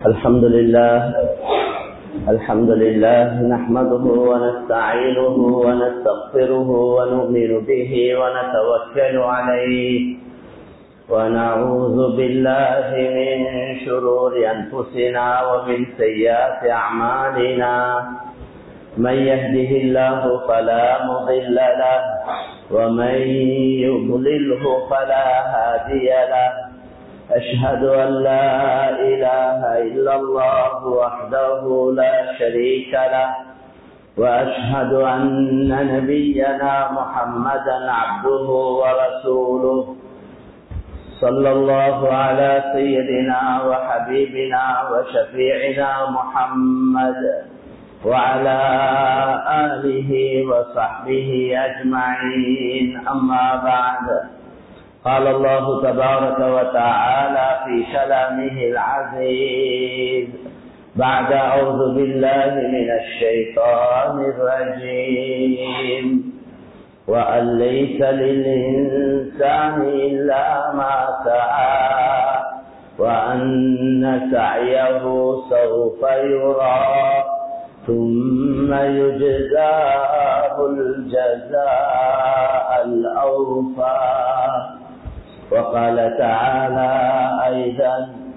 الحمد لله الحمد لله نحمده ونستعينه ونستغفره ونؤمن به ونتوكل عليه ونعوذ بالله من شرور أنفسنا ومن سيئات أعمالنا من يهده الله فلا مضل له ومن يضلله فلا هادي له أشهد أن لا إله إلا الله وحده لا شريك له وأشهد أن نبينا محمدا عبده ورسوله صلى الله على سيدنا وحبيبنا وشفيعنا محمد وعلى آله وصحبه أجمعين أما بعد قال الله تبارك وتعالى في كلامه العزيز بعد أعوذ بالله من الشيطان الرجيم وأن ليس للإنسان إلا ما سعى وأن سعيه سوف يرى ثم يجزاه الجزاء الأوفى وقال تعالى أيضا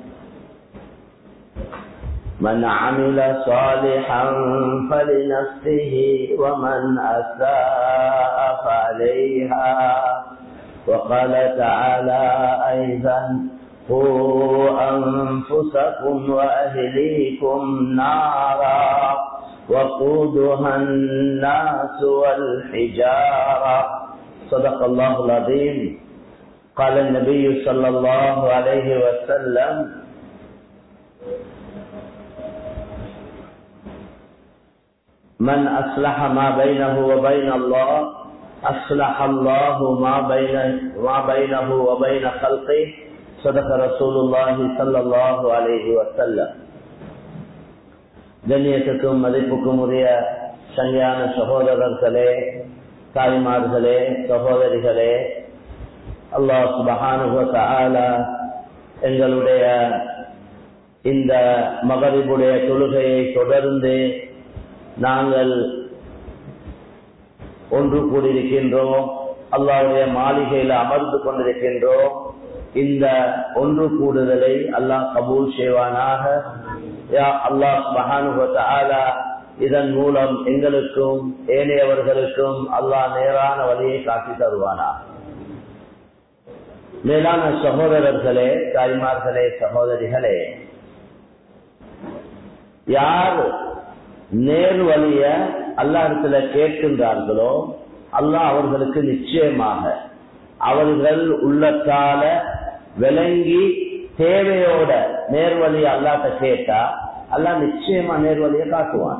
من عمل صالحا فلنفسه ومن أساء فعليها وقال تعالى أيضا قوا أنفسكم وأهليكم نارا وقودها الناس والحجارة صدق الله العظيم قال النبي صلى الله عليه وسلم من أصلح ما بينه وبين الله أصلح الله ما بين ما بينه وبين خلقه صدق رسول الله صلى الله عليه وسلم கண்ணியத்துக்கும் மதிப்புக்கும் உரிய சங்கையான சகோதரர்களே தாய்மார்களே சகோதரிகளே அல்லாஹ் சுபஹானுவ எங்களுடைய இந்த மகரிபுடைய தொழுகையை தொடர்ந்து நாங்கள் ஒன்று கூடியிருக்கின்றோம் அல்லாவுடைய மாளிகையில் அமர்ந்து கொண்டிருக்கின்றோம் இந்த ஒன்று கூடுதலை அல்லாஹ் கபூல் செய்வானாக அல்லாஹ் மகானுபத்த இதன் மூலம் எங்களுக்கும் ஏனையவர்களுக்கும் அல்லாஹ் நேரான வழியை காட்டி தருவானா மேலான சகோதரர்களே தாய்மார்களே சகோதரிகளே யார் நேர் வழிய அல்லாஹத்துல கேட்கின்றார்களோ அல்லாஹ் அவர்களுக்கு நிச்சயமாக அவர்கள் உள்ளத்தால விளங்கி தேவையோட நேர்வழிய அல்லாட்ட கேட்டா அல்லாஹ் நிச்சயமா நேர்வழிய காட்டுவான்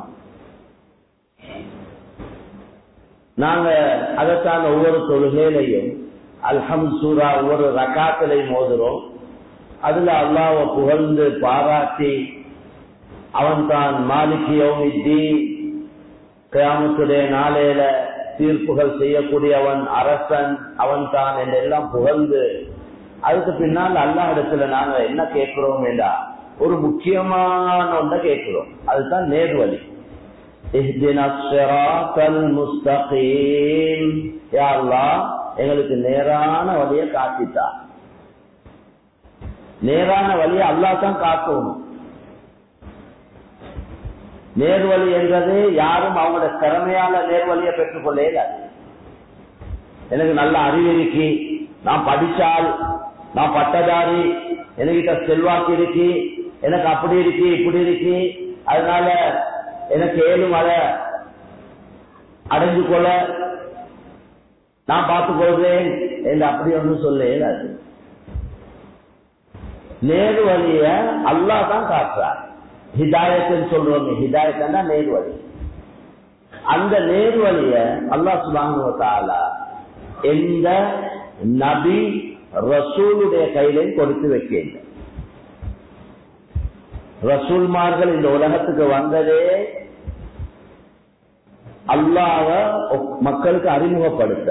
நாங்க அதற்கான ஒவ்வொரு தொழுகையிலையும் அல்ஹம் சூரா ஒவ்வொரு ரகாத்திலையும் மோதுறோம் அதுல அல்லாவை புகழ்ந்து பாராட்டி அவன் தான் மாலிகியோமித்தி கிராமத்துடைய நாளையில தீர்ப்புகள் செய்யக்கூடியவன் அரசன் அவன் தான் என்றெல்லாம் புகழ்ந்து அதுக்கு பின்னால் அல்லா இடத்துல நாங்க என்ன கேட்கிறோம் என்றா ஒரு முக்கியமான ஒன்றை கேட்கிறோம் அதுதான் நேர்வழி எங்களுக்கு நேரான வழியை காட்டித்தா நேரான வழியை அல்லா தான் காட்டணும் நேர்வழி என்றது யாரும் அவங்களோட திறமையால நேர்வழியை பெற்றுக்கொள்ள இயலாது எனக்கு நல்ல அறிவு இருக்கு நான் படிச்சால் நான் பட்டதாரி என்கிட்ட செல்வாக்கு இருக்கு எனக்கு அப்படி இருக்கு இப்படி இருக்கு அதனால எனக்கு ஏழும் அதை அடைஞ்சு கொள்ள நான் பார்த்துக் கொள்றேன் என்று அப்படி ஒன்றும் சொல்ல இயலாது நேரு வழிய அல்லா தான் காட்டுறார் ஹிதாயத்துன்னு சொல்றோம் ஹிதாயத்னா நேர்வழி அந்த நேர்வழிய அல்லா சுபானுவத்தாலா எந்த நபி ரசூலுடைய கையிலையும் கொடுத்து வைக்க ரசூல்மார்கள் இந்த உலகத்துக்கு வந்ததே அல்லாவ மக்களுக்கு அறிமுகப்படுத்த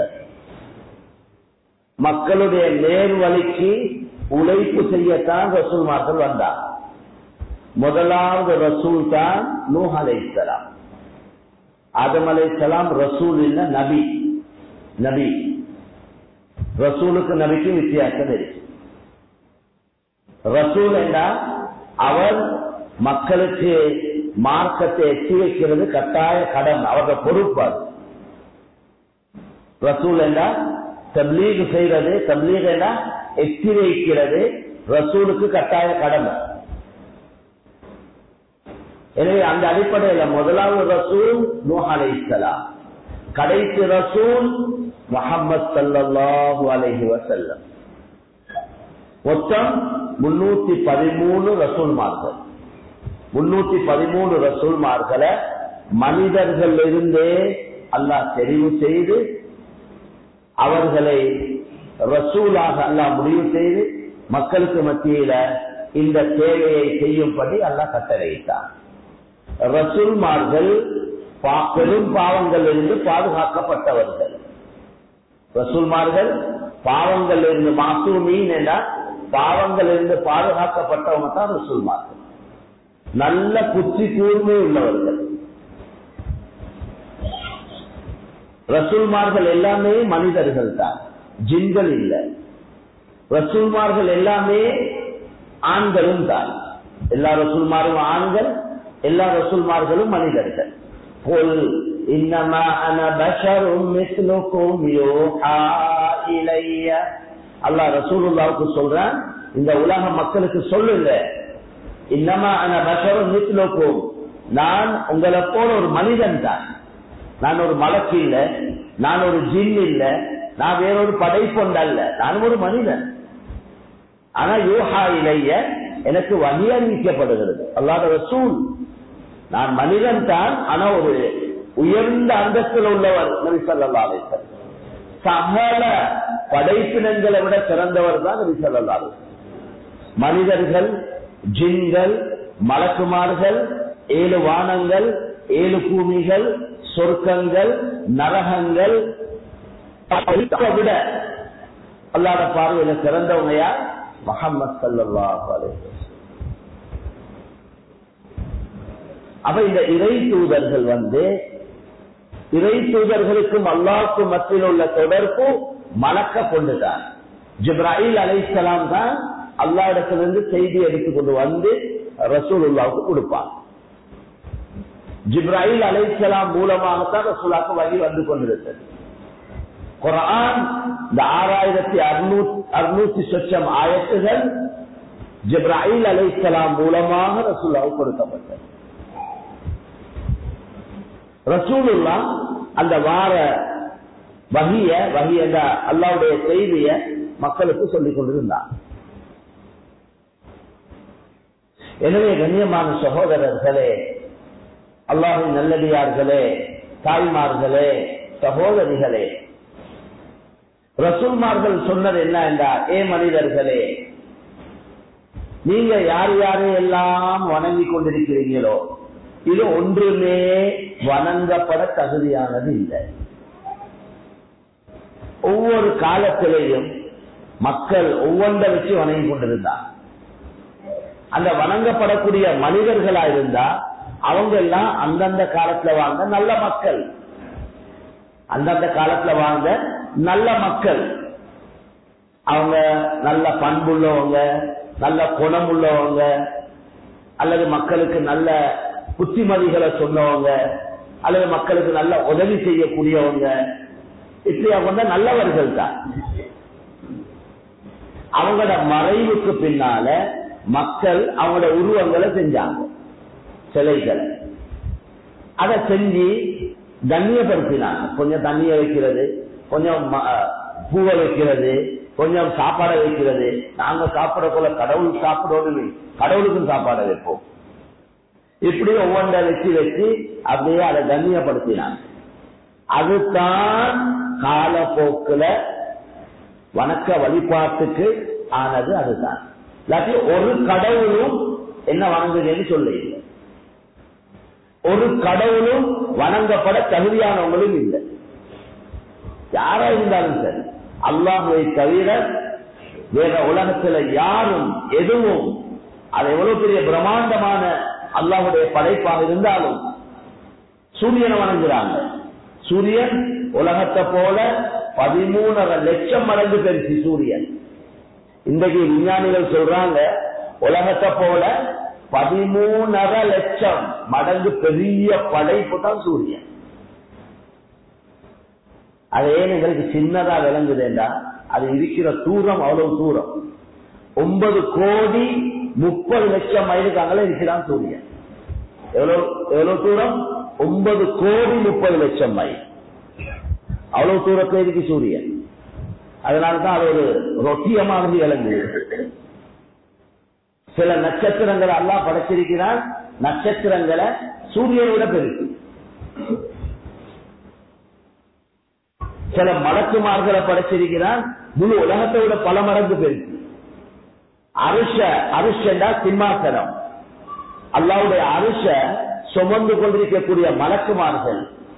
மக்களுடைய நேர்வழிக்கு உழைப்பு செய்யத்தான் ரசூல்மார்கள் வந்தார் முதலாவது ரசூல் தான் நூஹ் அலைஹிஸ்ஸலாம் ஆதம் அலைஹிஸ்ஸலாம் ரசூல் இல்ல நபி நபி ரசூலுக்கு நபிக்கு வித்தியாசம் இருக்கு ரசூல் என்றால் அவர் மக்களுக்கு மார்க்கத்தை எட்டி வைக்கிறது கட்டாய கடன் அவர்கள் பொறுப்பு அது ரசூல் என்றால் தப்லீக் செய்யறது தப்லீக் என்றால் எட்டி வைக்கிறது ரசூலுக்கு கட்டாய கடமை எனவே அந்த அடிப்படையில் முதலாவது ரசூல் நூஹ் அலைஹிஸ்ஸலாம் கடைசி ரசூல் முஹம்மது ஸல்லல்லாஹு அலைஹி வஸல்லம் மொத்தம் முன்னூத்தி பதிமூணு ரசூல்மார்கள் முன்னூத்தி பதிமூணு ரசூல்மார்களை மனிதர்கள் இருந்தே அல்லாஹ் தெரிவு செய்து அவர்களை ரசூலாக அல்லாஹ் முடிவு செய்து மக்களுக்கு மத்தியில இந்த சேவையை செய்யும்படி அல்லாஹ் கட்டளையிட்டார் ரசூல்மார்கள் பா- பெரும் பாவங்கள் இருந்து பாதுகாக்கப்பட்டவர்கள் ரசூல்மார்கள் பாவங்கள் இருந்து மாசூமீன் என்ற பாவங்கள் இருந்து பாதுகாக்கப்பட்டவங்க தான் ரசூல்மார்கள் நல்ல புத்தி கூர்மை உள்ளவர்கள் ரசூல்மார்கள் எல்லாமே மனிதர்கள் தான் ஜின்கள் இல்லை ரசூல்மார்கள் எல்லாமே ஆண்களும் தான் எல்லா ரசூல்மாரும் ஆண்கள் எல்லா ரசூல்மார்களும் மனிதர்கள் قل إنما أنا بشر مثلكم يوحى إلي அல்லாஹ் ரசூலுல்லாவுக்கு சொல்றான் இந்த உலக மக்களுக்கு சொல்லுங்க இன்னமா அன பஷரும் மித்லுக்கும் நான் உங்களை போல ஒரு மனிதன் தான் நான் ஒரு மலக்கு இல்ல நான் ஒரு ஜின் இல்ல நான் வேறொரு படைப்பொண்டு அல்ல நான் ஒரு மனிதன் ஆனா யூஹா இலைய எனக்கு வகி அறிவிக்கப்படுகிறது அல்லாத ரசூல் நான் மனிதன் தான் ஆனா ஒரு உயர்ந்த அந்தஸ்தில் உள்ளவர் நபி ஸல்லல்லாஹு அலைஹி வஸல்லம் சகல படைப்பினங்களை விட சிறந்தவர் தான் நபி ஸல்லல்லாஹு அலைஹி வஸல்லம் மனிதர்கள் ஜின்கள் மலக்குமார்கள் ஏழு வானங்கள் ஏழு பூமிகள் சொர்க்கங்கள் நரகங்கள் அதைவிட விட அல்லாத பார்வையில சிறந்தவங்க யார் முகமது சல்லாஹ் அலைஹி அப்ப இந்த இறை தூதர்கள் வந்து இறை தூதர்களுக்கும் அல்லாவுக்கும் மத்தியில் உள்ள தொடர்பு மலக்க கொண்டுதான் ஜிப்ராஹில் அலைசலாம் தான் அல்லா இடத்திலிருந்து செய்தி எடுத்துக்கொண்டு வந்து ரசூலுல்லாவுக்கு கொடுப்பாங்க ஜிப்ராஹில் அலைசலாம் மூலமாகத்தான் ரசூலாக்கு வகி வந்து கொண்டிருந்தது குரான் இந்த ஆறாயிரத்தி அறுநூத்தி சொச்சம் ஆயத்துகள் ஜிப்ராஹில் அலைசலாம் மூலமாக ரசூலாவுக்கு கொடுக்கப்பட்டது ரசூலுல்லா அந்த வார வகிய வகி என்ற அல்லாவுடைய செய்திய மக்களுக்கு சொல்லிக் கொண்டிருந்தார் எனவே கண்ணியமான சகோதரர்களே அல்லாஹின் நல்லடியார்களே தாய்மார்களே சகோதரிகளே ரசூல்மார்கள் சொன்னது என்ன என்றால் ஏ மனிதர்களே நீங்க யார் யாரை எல்லாம் வணங்கி கொண்டிருக்கிறீங்களோ இது ஒன்றுமே வணங்கப்பட தகுதியானது இல்லை ஒவ்வொரு காலத்திலேயும் மக்கள் ஒவ்வொன்றை வச்சு வணங்கி கொண்டிருந்தார் அந்த வணங்கப்படக்கூடிய மனிதர்களா இருந்தா அவங்க எல்லாம் அந்தந்த காலத்துல வாழ்ந்த நல்ல மக்கள் அந்தந்த காலத்துல வாழ்ந்த நல்ல மக்கள் அவங்க நல்ல பண்புள்ளவங்க நல்ல குணம் உள்ளவங்க அல்லது மக்களுக்கு நல்ல புத்திமதிகளை சொன்னவங்க அல்லது மக்களுக்கு நல்ல உதவி செய்யக்கூடியவங்க இப்படி அவங்க நல்லவர்கள் தான் அவங்களோட மறைவுக்கு பின்னால மக்கள் அவங்களோட உருவங்களை செஞ்சாங்க சிலைகளை அதை செஞ்சு கண்ணியப்படுத்தினாங்க கொஞ்சம் தண்ணிய வைக்கிறது கொஞ்சம் பூவை வைக்கிறது கொஞ்சம் சாப்பாடை வைக்கிறது நாங்க சாப்பிட போல கடவுள் சாப்பிடணும் கடவுளுக்கும் சாப்பாடை வைப்போம் இப்படி ஒவ்வொன்றை வச்சு வச்சு அப்படியே அதை கண்ணியப்படுத்தினாங்க அதுதான் காலப்போக்குல வணக்க வழிபாட்டுக்கு ஆனது அதுதான் இல்லாட்டி ஒரு கடவுளும் என்ன வணங்குதுன்னு சொல்ல இல்லை ஒரு கடவுளும் வணங்கப்பட தகுதியானவங்களும் இல்லை யாரா இருந்தாலும் சரி அல்லாஹுவை தவிர வேற உலகத்துல யாரும் எதுவும் அது எவ்வளவு பெரிய பிரம்மாண்டமான அல்லாஹுடைய படைப்பாக இருந்தாலும் சூரியனை வணங்குறாங்க சூரியன் உலகத்தை போல பதிமூணரை லட்சம் மடங்கு பெருசு சூரியன் இன்றைக்கு விஞ்ஞானிகள் சொல்றாங்க உலகத்தை போல பதிமூணரை லட்சம் மடங்கு பெரிய படைப்பு தான் சூரியன் அது ஏன் எங்களுக்கு சின்னதா விளங்குதுண்டா அது இருக்கிற தூரம் அவ்வளவு தூரம் ஒன்பது கோடி முப்பது லட்சம் மைலுக்கு அங்கே இருக்கிறான் சூரியன் எவ்வளவு எவ்வளவு தூரம் ஒன்பது கோடி முப்பது லட்சம் மைல் அவ்வளவு தூரத்தில் இருக்கு சூரியன் அதனாலதான் அது ஒரு ரொட்டிய மாதிரி விளங்குது சில நட்சத்திரங்களை எல்லாம் படைச்சிருக்கிறான் நட்சத்திரங்களை சூரியனை விட பெருக்கு சில மலக்குமார்களை படைச்சிருக்கிறான் முழு உலகத்தை விட பல மடங்கு பெருக்கு அரிச அரிசண்டா சிம்மாசனம் அல்லாவுடைய அரிச சுமந்து கொண்டிருக்கக்கூடிய மலக்குமார்கள்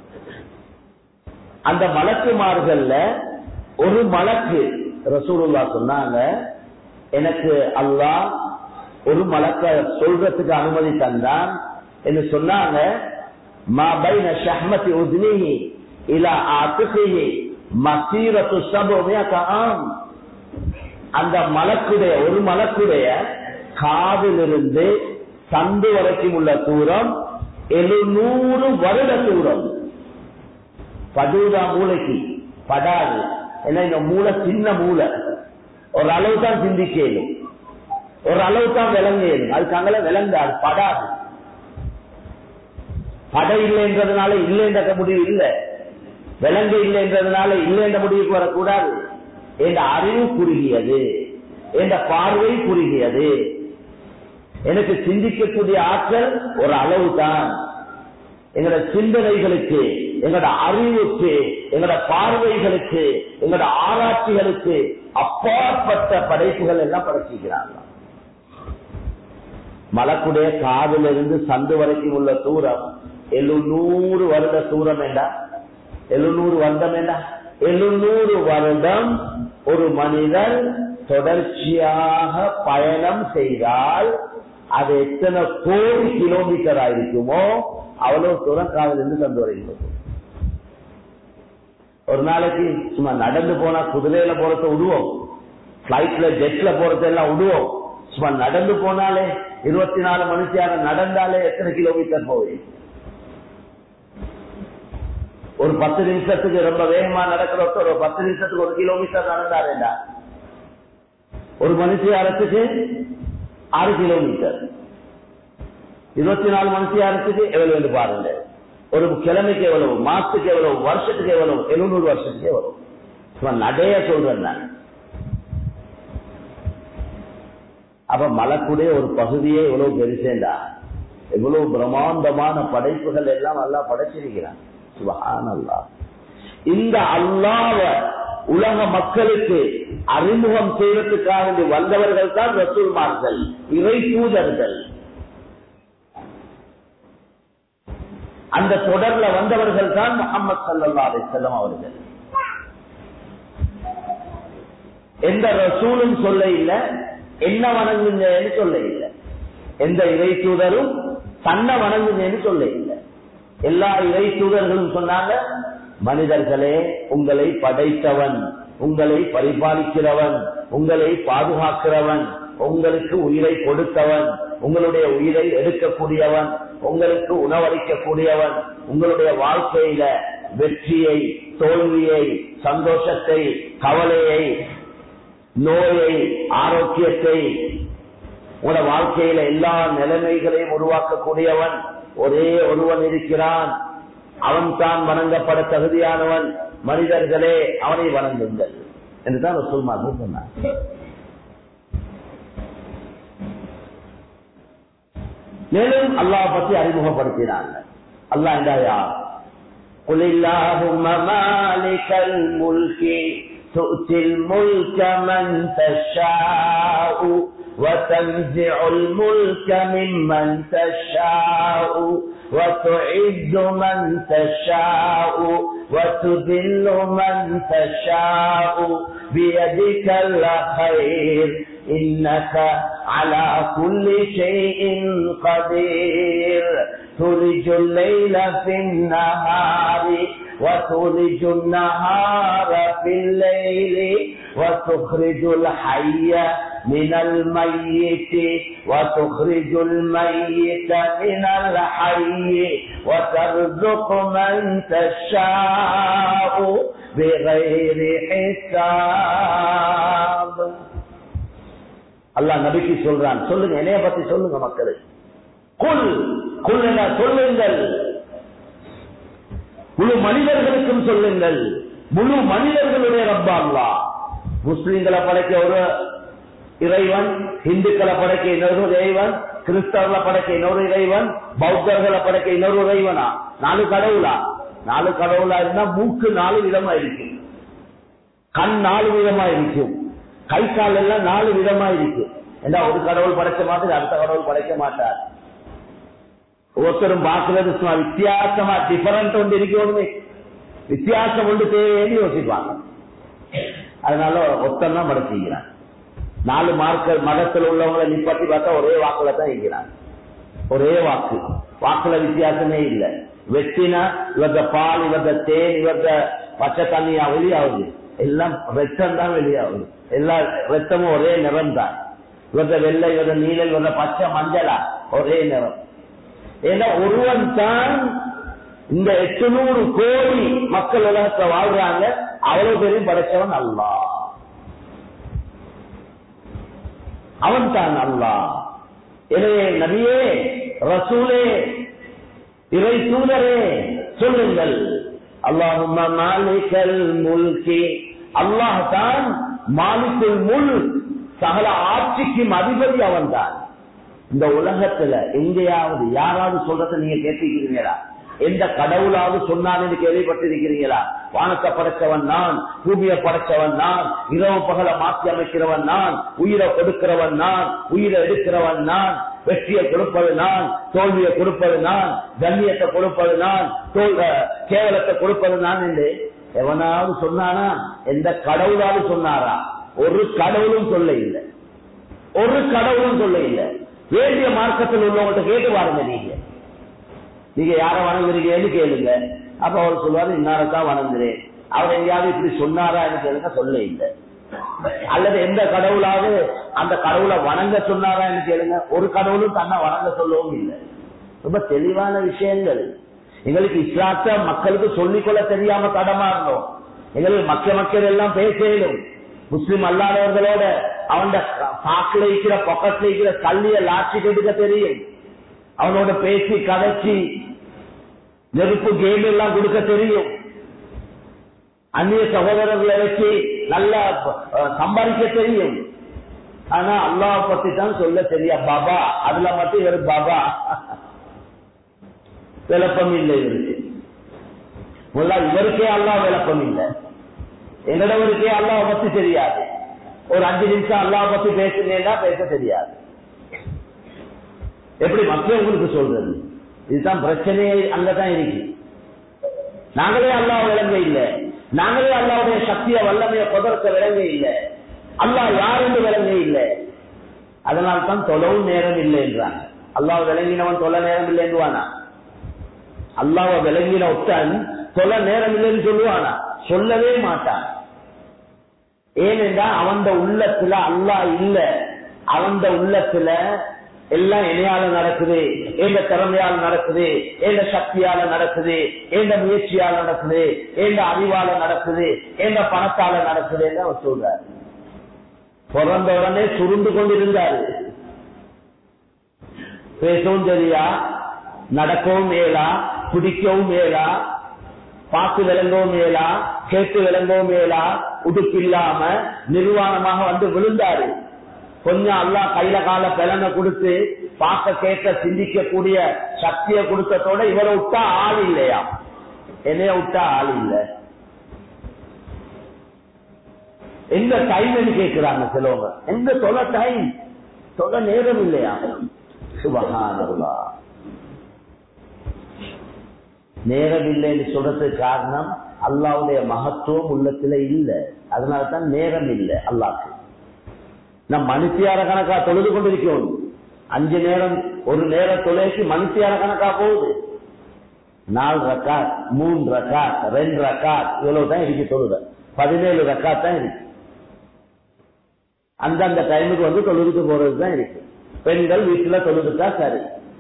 அந்த மலக்குமார்கள்ல ஒரு மலக்கு ரசூலுல்லா சொன்னாங்க எனக்கு அல்லாஹ் ஒரு மலக்க சொல்றதுக்கு அனுமதி தந்தான் என்று சொன்னாங்க மா பைன ஷஹ்மதி உத்னிஹி இலா ஆத்துகிஹி மசீரத்து சபுமியக ஆம் அந்த மலக்குடைய ஒரு மலக்குடைய காதிலிருந்து சந்து வரைக்கும் உள்ள தூரம் எழுநூறு வருட தூரம் படுதா மூளைக்கு படாது ஏன்னா இந்த மூளை சின்ன மூளை ஒரு அளவு தான் சிந்திக்கலும் ஒரு அளவு தான் விளங்கலும் அதுக்காக விளங்காது படாது படை இல்லைன்றதுனால இல்லைன்ற முடிவு இல்லை விலங்க இல்லைன்றதுனால இல்லைன்ற முடிவுக்கு வரக்கூடாது என்ற அறிவு குறுகியது என்ற பார்வை குறுகியது எனக்கு சிந்திக்கக்கூடிய ஆற்றல் ஒரு அளவு தான் எங்களோட சிந்தனைகளுக்கு எங்களோட அறிவுக்கு எங்களோட பார்வைகளுக்கு எங்களோட ஆராய்ச்சிகளுக்கு அப்பாற்பட்ட படைப்புகள் எல்லாம் படைச்சிக்கிறாங்க மலக்குடைய காதிலிருந்து சந்து வரைக்கும் உள்ள தூரம் எழுநூறு வருட தூரம் வேண்டா எழுநூறு வருடம் வேண்டா எழுநூறு வருடம் ஒரு மனிதன் தொடர்ச்சியாக பயணம் செய்தால் அது எத்தனை கோடி கிலோமீட்டர் ஆயிருக்குமோ அவ்வளவு தூரம் காதல் இருந்து தந்து வரைக்கும் ஒரு நாளைக்கு சும்மா நடந்து போனா குதிரையில போறத விடுவோம் பிளைட்ல ஜெட்ல போறதெல்லாம் விடுவோம் சும்மா நடந்து போனாலே இருபத்தி நாலு மணித்தியான நடந்தாலே எத்தனை கிலோமீட்டர் போகுது ஒரு பத்து நிமிஷத்துக்கு ரொம்ப வேகமா நடக்கிற ஒருத்தர் ஒரு பத்து நிமிஷத்துக்கு ஒரு கிலோமீட்டர் நடந்தாருண்டா ஒரு மனுஷியாரத்துக்கு ஆறு கிலோமீட்டர் இருபத்தி நாலு மனுஷியாரத்துக்கு எவ்வளவு என்று பாருங்க ஒரு கிழமைக்கு எவ்வளவு மாசத்துக்கு எவ்வளவு வருஷத்துக்கு எவ்வளவு எழுநூறு வருஷத்துக்கு எவ்வளவு சும்மா நடைய சொல்றேன் நான் அப்ப மலக்குடைய ஒரு பகுதியே எவ்வளவு பெருசேண்டா எவ்வளவு பிரம்மாண்டமான படைப்புகள் எல்லாம் நல்லா படைச்சிருக்கிறான் சுபஹான் அல்லா இந்த அல்லாவ உலக மக்களுக்கு அறிமுகம் செய்வதற்காக வந்தவர்கள் தான் ரசூல்மார்கள் இறை தூதர்கள் அந்த தொடர்ல வந்தவர்கள் தான் முகமது சல்லா அலி செல்லம் அவர்கள் எந்த ரசூலும் சொல்ல இல்லை என்ன வணங்குங்கன்னு சொல்ல இல்லை எந்த இறை தூதரும் தன்னை வணங்குங்கன்னு சொல்ல இல்லை எல்லா இறை தூதர்களும் சொன்னாங்க மனிதர்களே உங்களை படைத்தவன் உங்களை பரிபாலிக்கிறவன் உங்களை பாதுகாக்கிறவன் உங்களுக்கு உயிரை கொடுத்தவன் உங்களுடைய உயிரை எடுக்கக்கூடியவன் உங்களுக்கு உணவளிக்கக்கூடியவன் உங்களுடைய வாழ்க்கையில வெற்றியை தோல்வியை சந்தோஷத்தை கவலையை நோயை ஆரோக்கியத்தை உங்களோட வாழ்க்கையில எல்லா நிலைமைகளையும் உருவாக்கக்கூடியவன் ஒரே ஒருவன் இருக்கிறான் அவன் தான் வணங்கப்பட தகுதியானவன் மனிதர்களே அவனை வணங்குங்கள் என்றுதான் ரசூல்மார்கள் சொன்னார் மேலும் அல்லாஹ் பத்தி அறிமுகப்படுத்தினாங்க அல்லாஹ் என்றா யார் قل اللهم مالك الملك تؤتي الملك من تشاء وتنزع الملك ممن تشاء وتعز من تشاء وتذل من تشاء بيدك الخير إنك على كل شيء قدير تولج الليل في النهار وتولج النهار في الليل وتخرج الحي من الميت وتخرج الميت من الحي وترزق من تشاء بغير حساب அல்லாஹ் நபிக்கு சொல்றான் சொல்லுங்க என்னைய பத்தி சொல்லுங்க மக்களுக்கு குல் குல் சொல்லுங்கள் முழு மனிதர்களுக்கும் சொல்லுங்கள் முழு மனிதர்களுடைய ரப்பா அல்லா முஸ்லிம்களை படைக்க ஒரு இறைவன் இந்துக்களை படைக்க இன்னொரு இறைவன் கிறிஸ்தவர்களை படைக்க இன்னொரு இறைவன் பௌத்தர்களை படைக்க இன்னொரு இறைவனா நாலு கடவுளா நாலு கடவுளா இருந்தா மூக்கு நாலு விதமா இருக்கும் கண் நாலு விதமா இருக்கும் கை கால் எல்லாம் நாலு விதமா இருக்கும் ஏன்னா ஒரு கடவுள் படைக்க மாதிரி அடுத்த கடவுள் படைக்க மாட்டார் ஒருத்தரும் பார்க்கிறது சும்மா வித்தியாசமா டிஃபரண்ட் ஒன்று இருக்கணுமே வித்தியாசம் ஒன்று தேவைன்னு யோசிப்பாங்க அதனால ஒருத்தன் தான் படைச்சிக்கிறான் நாலு மார்க்க மதத்தில் உள்ளவங்களை நிப்பாட்டி பார்த்தா ஒரே வாக்குல தான் இருக்கிறான் ஒரே வாக்கு வாக்குல வித்தியாசமே இல்லை வெட்டினா இவர்த பால் இவர்த தேன் இவர்த பச்சை தண்ணியா வெளியாகுது எல்லாம் ரத்தம் தான் வெளியாகுது எல்லா ரத்தமும் ஒரே நிறம் தான் இவர்த வெள்ளை இவர்த நீல இவர்த பச்சை மஞ்சளா ஒரே நிறம் ஏன்னா ஒருவன் தான் இந்த எட்டுநூறு கோடி மக்கள் உலகத்தை வாழ்றாங்க அவ்வளவு பேரும் படைச்சவன் அல்லா அவன் தான் அல்லா எனவே நபியே ரசூலே இறை தூதரே சொல்லுங்கள் அல்லாஹும் மாலிகல் முல்கி அல்லாஹ் தான் மாலிக்குல் முல் சகல ஆட்சிக்கும் அதிபதி அவன் தான் இந்த உலகத்துல எங்கேயாவது யாராவது சொல்றத நீங்க கேட்டிருக்கிறீங்களா எந்த கடவுளாவது சொன்னான்னு கேள்விப்பட்டிருக்கிறீங்களா வானத்தை படைச்சவன் நான் பூமியை படைச்சவன் நான் இரவு பகல மாற்றி அமைக்கிறவன் நான் உயிரை கொடுக்கிறவன் நான் உயிரை எடுக்கிறவன் நான் வெற்றியை கொடுப்பது நான் தோல்வியை கொடுப்பது நான் கண்ணியத்தை கொடுப்பது நான் கேவலத்தை கொடுப்பது நான் என்று எவனாவது சொன்னானா எந்த கடவுளாவது சொன்னாரா ஒரு கடவுளும் சொல்ல இல்லை ஒரு கடவுளும் சொல்ல இல்லை வேண்டிய மார்க்கத்தில் உள்ளவங்கள்ட்ட கேட்டு பாருங்க நீங்க நீங்க யார வணங்குறீங்கன்னு கேளுங்க அப்ப அவர் சொல்லுவாரு இன்னாரத்தான் வணங்குறேன் அவர் எங்கேயாவது இப்படி சொன்னாரா கேளுங்க சொல்ல இல்லை அல்லது எந்த கடவுளாவது அந்த கடவுளை வணங்க சொன்னாரா கேளுங்க ஒரு கடவுளும் தன்னை வணங்க சொல்லவும் இல்லை ரொம்ப தெளிவான விஷயங்கள் எங்களுக்கு இஸ்லாத்த மக்களுக்கு சொல்லிக்கொள்ள தெரியாம தடமா இருந்தோம் எங்களுக்கு மக்க மக்கள் எல்லாம் பேசலும் முஸ்லிம் அல்லாதவர்களோட அவன் பாக்குல இருக்கிற பக்கத்துல இருக்கிற கல்லிய லாட்சி கெடுக்க தெரியும் அவனோட பேசி கதைச்சி நெருப்பு கேம் எல்லாம் கொடுக்க தெரியும் அந்நிய சகோதரர்களை வச்சு நல்லா சம்பாதிக்க தெரியும் ஆனா அல்லாஹ் பத்தி தான் சொல்ல தெரியா பாபா அதுல மட்டும் இவர் பாபா விளப்பம் இல்லை இவருக்கு முதல்ல இவருக்கே அல்லாஹ் விளப்பம் இல்லை எங்கடவருக்கே அல்லாஹ் பத்தி தெரியாது ஒரு அஞ்சு நிமிஷம் அல்லாஹ் பத்தி பேசுனேன்னா பேச தெரியாது எப்படி மற்றவங்களுக்கு சொல்றது இதுதான் பிரச்சனையே அங்கதான் இருக்கு நாங்களே அல்லாஹ் விளங்க இல்லை நாங்களே அல்லாவுடைய சக்திய வல்லமைய புதற்க விளங்க இல்லை அல்லாஹ் யார் என்று விளங்க இல்லை அதனால் தான் தொலைவும் நேரம் இல்லை என்றாங்க அல்லாஹ் விளங்கினவன் தொலை நேரம் இல்லை என்றுவானா அல்லாஹ் விளங்கின ஒத்தன் தொலை நேரம் இல்லைன்னு சொல்லுவானா சொல்லவே மாட்டான் ஏனென்றா அவன் உள்ளத்துல அல்லாஹ் இல்ல அவன் உள்ளத்துல எல்லாம் இணையால நடக்குது எந்த திறமையால நடக்குது எந்த சக்தியால நடக்குது எந்த முயற்சியால நடக்குது எந்த அறிவால நடக்குது எந்த பணத்தால நடக்குதுன்னு அவர் சொல்றாரு பிறந்த உடனே சுருண்டு கொண்டிருந்தாரு பேசவும் தெரியா நடக்கவும் மேலா பிடிக்கவும் மேலா பார்த்து விளங்கவும் மேலா கேட்டு விளங்கவும் மேலா உடுப்பில்லாம நிர்வாணமாக வந்து விழுந்தாரு கொஞ்சம் அல்லா கையில கால பலனை கொடுத்து பார்க்க கேட்க சிந்திக்க கூடிய சக்தியை கொடுத்ததோட இவரை விட்டா ஆள் இல்லையா என்னைய விட்டா ஆள் இல்ல எந்த டைம் கேட்கிறாங்க சிலவங்க எந்த தொலை டைம் தொலை நேரம் இல்லையா சுபகானல்லா நேரம் இல்லைன்னு சொல்றதுக்கு காரணம் அல்லாவுடைய மகத்துவம் உள்ளத்துல இல்ல அதனாலதான் நேரம் இல்லை அல்லாக்கு நான் மனுஷியார கணக்கா தொழுது கொண்டிருக்கணும் அஞ்சு நேரம் ஒரு நேரம் தொலைக்கு மனுஷியார கணக்கா போகுது நாலு ரக்காத் மூணு ரக்காத் ரெண்டு ரக்காத் இவ்வளவு தான் இருக்கு தொழுத பதினேழு ரக்காத் தான் இருக்கு அந்தந்த டைமுக்கு வந்து தொழுதுக்கு போறது தான் இருக்கு பெண்கள் வீட்டுல தொழுதுட்டா சரி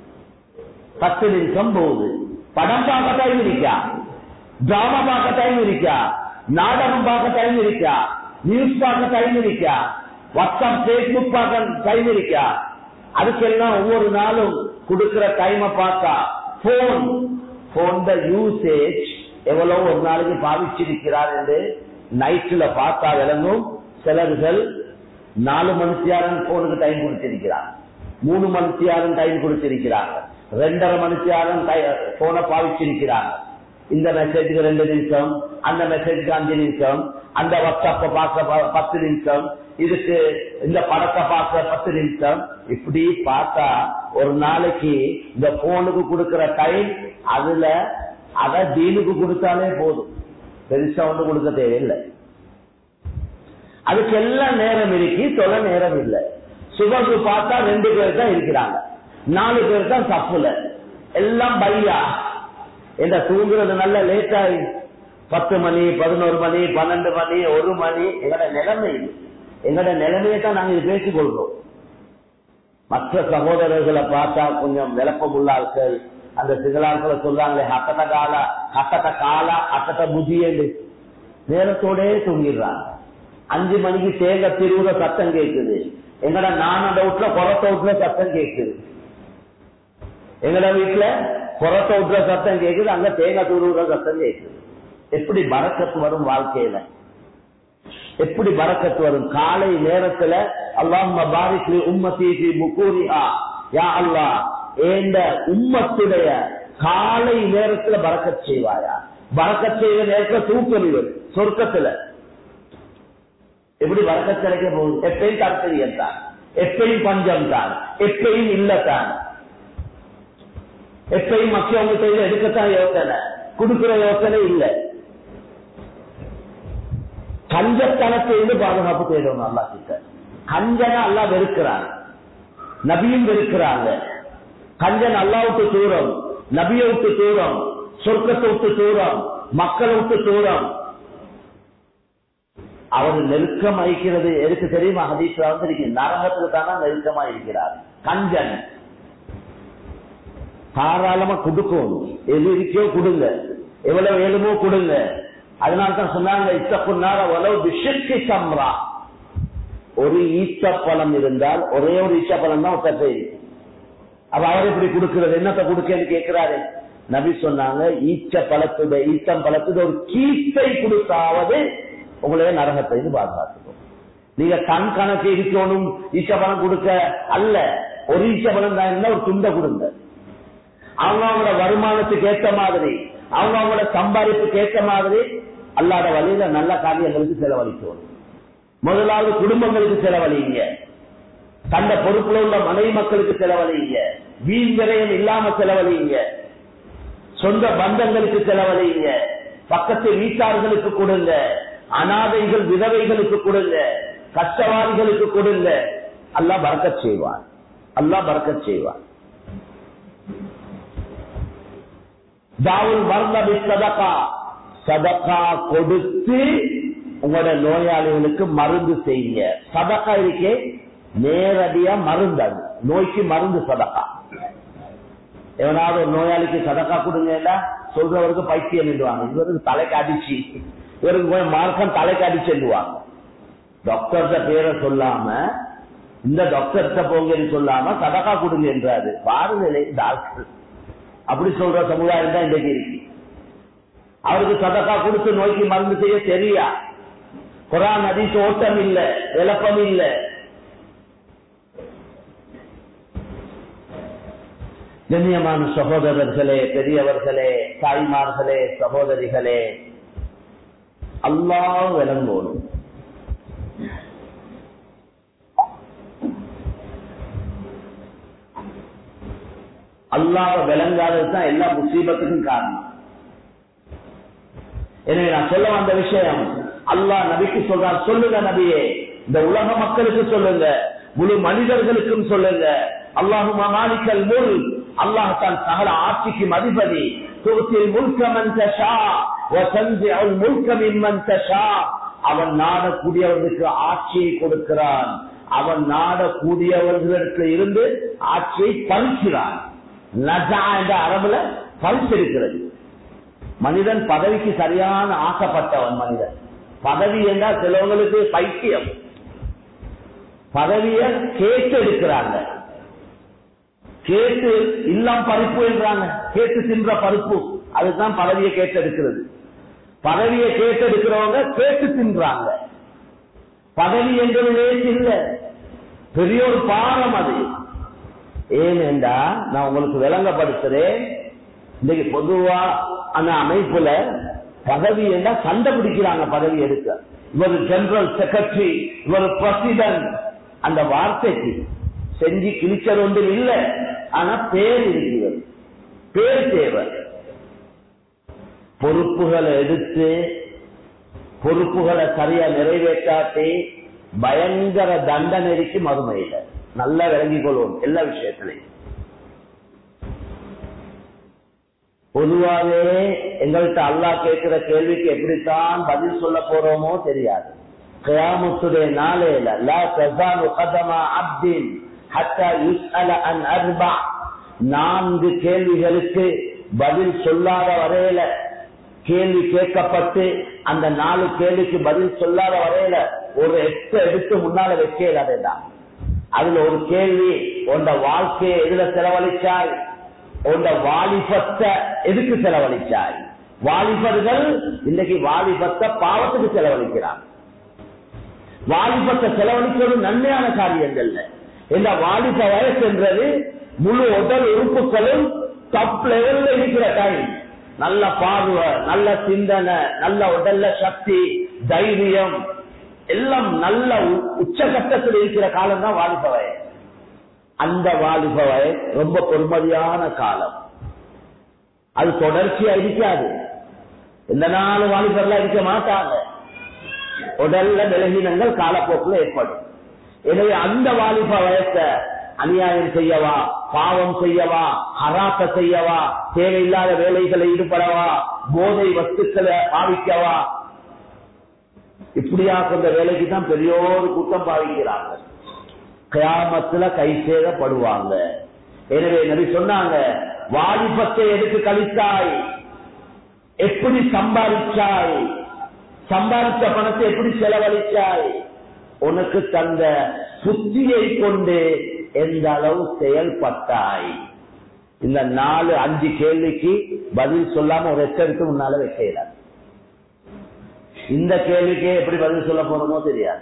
பத்து நிமிஷம் போகுது படம் பார்க்க டைம் இருக்கா டிராமா பார்க்க டைம் இருக்கா நாடகம் பார்க்க டைம் இருக்கா நியூஸ் பார்க்க டைம் இருக்கா வாட்ஸ்அப் பேஸ்புக் பார்க்க டைம் இருக்கா அதுக்கெல்லாம் ஒவ்வொரு நாளும் கொடுக்கிற டைமை பார்த்தா போன் போன் யூசேஜ் எவ்வளவு ஒரு நாளைக்கு பாவிச்சிருக்கிறார் என்று நைட்ல பார்த்தா விளங்கும் சிலர்கள் நாலு மணித்தியாரன் போனுக்கு டைம் கொடுத்திருக்கிறார் மூணு மணித்தியாரன் டைம் கொடுத்திருக்கிறாங்க ரெண்டரை மணித்தியாரன் போனை பாவிச்சிருக்கிறாங்க இந்த மெசேஜுக்கு ரெண்டு நிமிஷம் அந்த மெசேஜுக்கு அஞ்சு நிமிஷம் அந்த வாட்ஸ்அப்ப பார்க்க பத்து நிமிஷம் இதுக்கு இந்த படத்தை பார்க்க பத்து நிமிஷம் இப்படி பார்த்தா ஒரு நாளைக்கு இந்த போனுக்கு கொடுக்கிற டைம் அதுல அத தீனுக்கு கொடுத்தாலே போதும் பெருசா ஒன்று கொடுக்க தேவையில்லை அதுக்கு எல்லாம் நேரம் இருக்கு தொலை நேரம் இல்லை சுபகு பார்த்தா ரெண்டு பேர் தான் இருக்கிறாங்க நாலு பேர் தான் தப்புல எல்லாம் பையா என்ன தூங்குறது நல்ல லேட் ஆகி பத்து மணி பதினோரு மணி பன்னெண்டு மணி ஒரு மணி எங்கட நிலைமை இது எங்கட நிலைமையை தான் நாங்க இது பேசிக் கொள்றோம் மற்ற சகோதரர்களை பார்த்தா கொஞ்சம் விளப்பமுள்ள ஆட்கள் அந்த சிகளாட்களை சொல்றாங்களே ஹட்டத கால ஹட்டத கால அட்டத புதியண்டு நேரத்தோடே தூங்கிடுறாங்க அஞ்சு மணிக்கு தேங்க திருவுற சத்தம் கேட்குது எங்கட நானட வீட்டுல புறத்த வீட்டுல சத்தம் கேட்குது எங்கட வீட்டுல புறத்த வீட்டுல சத்தம் கேட்குது அங்க தேங்காய் துருவுற சத்தம் கேட்குது எப்படி பறக்கத்து வரும் வாழ்க்கையில எப்படி பறக்கத்து வரும் காலை நேரத்துல அல்லாஹ் பாரிக்லி உம்மத்தி முக்கூரிஹா யா அல்லாஹ் ஏண்ட உம்மத்துடைய காலை நேரத்துல பறக்கத் செய்வாயா பறக்கத் செய்த நேரத்துல தூக்கம் சொர்க்கத்துல எப்படி வரக்கத் கிடைக்க போகுது எப்பயும் கருத்தறியல் தான் எப்பயும் பஞ்சம் தான் எப்பயும் இல்லத்தான் எப்பயும் மற்றவங்க கையில எடுக்கத்தான் யோசனை கொடுக்கிற யோசனை இல்லை கஞ்சத்தனத்திலிருந்து பாதுகாப்பு தேடணும் அல்லா கிட்ட கஞ்சனை அல்லா வெறுக்கிறாங்க நபியும் வெறுக்கிறாங்க கஞ்சன் அல்லா விட்டு தூரம் நபிய விட்டு தூரம் சொர்க்கத்தை விட்டு தூரம் மக்களை விட்டு தூரம் அவர் நெருக்கம் அழிக்கிறது எதுக்கு தெரியுமா ஹதீஸ்ல வந்து இருக்கு நரகத்துக்கு தானே நெருக்கமா இருக்கிறார் கஞ்சன் தாராளமா கொடுக்கணும் எது இருக்கோ கொடுங்க எவ்வளவு வேணுமோ கொடுங்க அதனால தான் சொன்னாங்க இத்தப்புனார உழவு விஷக்கு சம்ரா ஒரு ஈச்சப்பழம் இருந்தால் ஒரே ஒரு ஈச்சப்பழம் தான் ஒத்தத்தை அப்ப அவர் எப்படி கொடுக்கிறது என்னத்தை கொடுக்கன்னு கேட்கிறாரு நபி சொன்னாங்க ஈச்ச பழத்துடைய ஈச்சம் பழத்துடைய ஒரு கீத்தை கொடுத்தாவது உங்களே நரகத்தை பாதுகாத்துக்கும் நீங்க கண் கணக்கு இருக்கணும் ஈச்சப்பழம் கொடுக்க அல்ல ஒரு ஈச்சப்பழம் தான் இருந்தா ஒரு துண்டை கொடுங்க அவங்க அவங்களோட வருமானத்துக்கு ஏற்ற மாதிரி அவங்க அவங்களோட சம்பாதிப்புக்கு ஏற்ற மாதிரி அல்லாத வழியில நல்ல காரியங்களுக்கு செலவழிக்கணும் முதலாவது குடும்பங்களுக்கு செலவழிங்க தந்த பொறுப்புல உள்ள மனைவி மக்களுக்கு செலவழிங்க வீண் விரயம் இல்லாம செலவழிங்க சொந்த பந்தங்களுக்கு செலவழிங்க பக்கத்து வீட்டார்களுக்கு கொடுங்க அனாதைகள் விதவைகளுக்கு கொடுங்க கஷ்டவாதிகளுக்கு கொடுங்க அல்லா பறக்கச் செய்வார் அல்லா பறக்கச் செய்வார் தாவுல் மர்மபி சதகா சதகா கொடுத்து உங்களோட நோயாளிகளுக்கு மருந்து செய்யுங்க சதகா இருக்கே நேரடியா மருந்து அது நோய்க்கு மருந்து சதகா எவனாவது ஒரு நோயாளிக்கு சதக்கா கொடுங்க சொல்றவருக்கு பைத்தியம் எழுதுவாங்க இவருக்கு தலைக்கு அடிச்சு இவருக்கு போய் மார்க்கம் தலைக்கு அடிச்சு எழுதுவாங்க டாக்டர்கிட்ட பேரை சொல்லாம இந்த டாக்டர்கிட்ட போங்கன்னு சொல்லாம சதக்கா கொடுங்க என்றாரு பாருங்களே டாக்டர் அப்படி சொல்ற சமுதாயம் தான் இன்றைக்கு இருக்கு அவருக்கு சதக்கா கொடுத்து நோய்க்கு மருந்து செய்ய தெரியா குரான் அதிச ஓட்டம் இல்ல விளப்பம் இல்ல கண்ணியமான சகோதரர்களே பெரியவர்களே தாய்மார்களே சகோதரிகளே அல்லாஹ் விளங்கோடும் அல்லாஹ் விளங்காதது தான் எல்லா முசீபத்துக்கும் காரணம் எனவே நான் சொல்ல வந்த விஷயம் அல்லாஹ் நபிக்கு சொல்றார் சொல்லுங்க நபியே இந்த உலக மக்களுக்கு சொல்லுங்க முழு மனிதர்களுக்கும் சொல்லுங்க அல்லாஹு மாலிக்கல் முல் அல்லாஹ் தான் சகல ஆட்சிக்கு அதிபதி துருத்தில் முல்கமன் தஷா முல்கமின் தஷா அவன் நாடக்கூடியவர்களுக்கு ஆட்சியை கொடுக்கிறான் அவன் நாடக்கூடியவர்களுக்கு இருந்து ஆட்சியை பறிக்கிறான் நஜா என்ற அரபுல பறிச்சிருக்கிறது மனிதன் பதவிக்கு சரியான ஆசைப்பட்டவன் மனிதன் பதவி என்றால் சிலவங்களுக்கு பைத்தியம் பதவிய கேட்டு எடுக்கிறாங்க கேட்டு இல்லம் பருப்பு என்றாங்க கேட்டு தின்ற பருப்பு அதுதான் பதவியை கேட்டு எடுக்கிறது பதவியை கேட்டு எடுக்கிறவங்க கேட்டு தின்றாங்க பதவி என்பது லேசு இல்ல பெரிய ஒரு பாரம் அது ஏனென்றா நான் உங்களுக்கு விளங்கப்படுத்துறேன் இன்னைக்கு பொதுவா அந்த அமைப்புல பதவி என்றா சண்டை பிடிக்கிறாங்க பதவி எடுக்க இவர் ஜெனரல் செக்ரட்டரி இவர் பிரசிடன்ட் அந்த வார்த்தைக்கு செஞ்சு கிழிச்சது ஒன்றும் இல்லை ஆனா பேர் இருக்கிறது பேர் தேவை பொறுப்புகளை எடுத்து பொறுப்புகளை சரியா நிறைவேற்றாட்டி பயங்கர தண்டனைக்கு மறுமையில நல்லா விளங்கிக் கொள்வோம் எல்லா விஷயத்திலையும் பொதுவாகவே எங்கள்கிட்ட அல்லா கேட்கிற கேள்விக்கு எப்படித்தான் பதில் சொல்ல போறோமோ தெரியாது கயாமுத்துடைய நாளையில லா தஸாலு கதமா அப்தின் ஹத்தா யுஸ்அல அன் அர்பா நான்கு கேள்விகளுக்கு பதில் சொல்லாத வரையில கேள்வி கேட்கப்பட்டு அந்த நாலு கேள்விக்கு பதில் சொல்லாத வரையில ஒரு எட்டு எடுத்து முன்னால வைக்கல அதேதான் அதுல ஒரு கேள்வி உண்ட வாழ்க்கையை எதுல செலவழிச்சாய் உண்ட வாலிபத்தை எதுக்கு செலவழிச்சாய் வாலிபர்கள் இன்னைக்கு வாலிபத்தை பாவத்துக்கு செலவழிக்கிறாங்க வாலிபத்தை செலவழிக்கிறது நன்மையான காரியங்கள்ல இந்த வாலிப வயசு என்றது முழு உடல் உறுப்புகளும் டாப் லெவல்ல இருக்கிற டைம் நல்ல பார்வை நல்ல சிந்தனை நல்ல உடல்ல சக்தி தைரியம் எல்லாம் நல்ல உச்சகட்டத்தில் இருக்கிற காலம் தான் வாலிப வயசு அந்த வாலிப வயசு ரொம்ப பொறுமதியான காலம் அது தொடர்ச்சியா இருக்காது எந்த நாள் வாலிபர்லாம் இருக்க மாட்டாங்க உடல்ல விலகினங்கள் காலப்போக்கில் ஏற்படும் எனவே அந்த வாலிப வயச அநியாயம் செய்யவா பாவம் செய்யவா ஹராத்த செய்யவா தேவையில்லாத வேலைகளை ஈடுபடவா போதை வஸ்துக்களை பாவிக்கவா இப்படியா கொண்ட வேலைக்கு தான் பெரியோரு கூட்டம் பாவிக்கிறாங்க கிராமத்துல கை சேதப்படுவாங்க எனவே நபி சொன்னாங்க வாலிபத்தை எதுக்கு கழித்தாய் எப்படி சம்பாதிச்சாய் சம்பாதிச்ச பணத்தை எப்படி செலவழிச்சாய் உனக்கு தந்த புத்தியை கொண்டு எந்த அளவு செயல்பட்டாய் இந்த நாலு அஞ்சு கேள்விக்கு பதில் சொல்லாம ஒரு எச்சரிக்கை முன்னால வைக்கல இந்த கேள்விக்கே எப்படி பதில் சொல்ல போறோமோ தெரியாது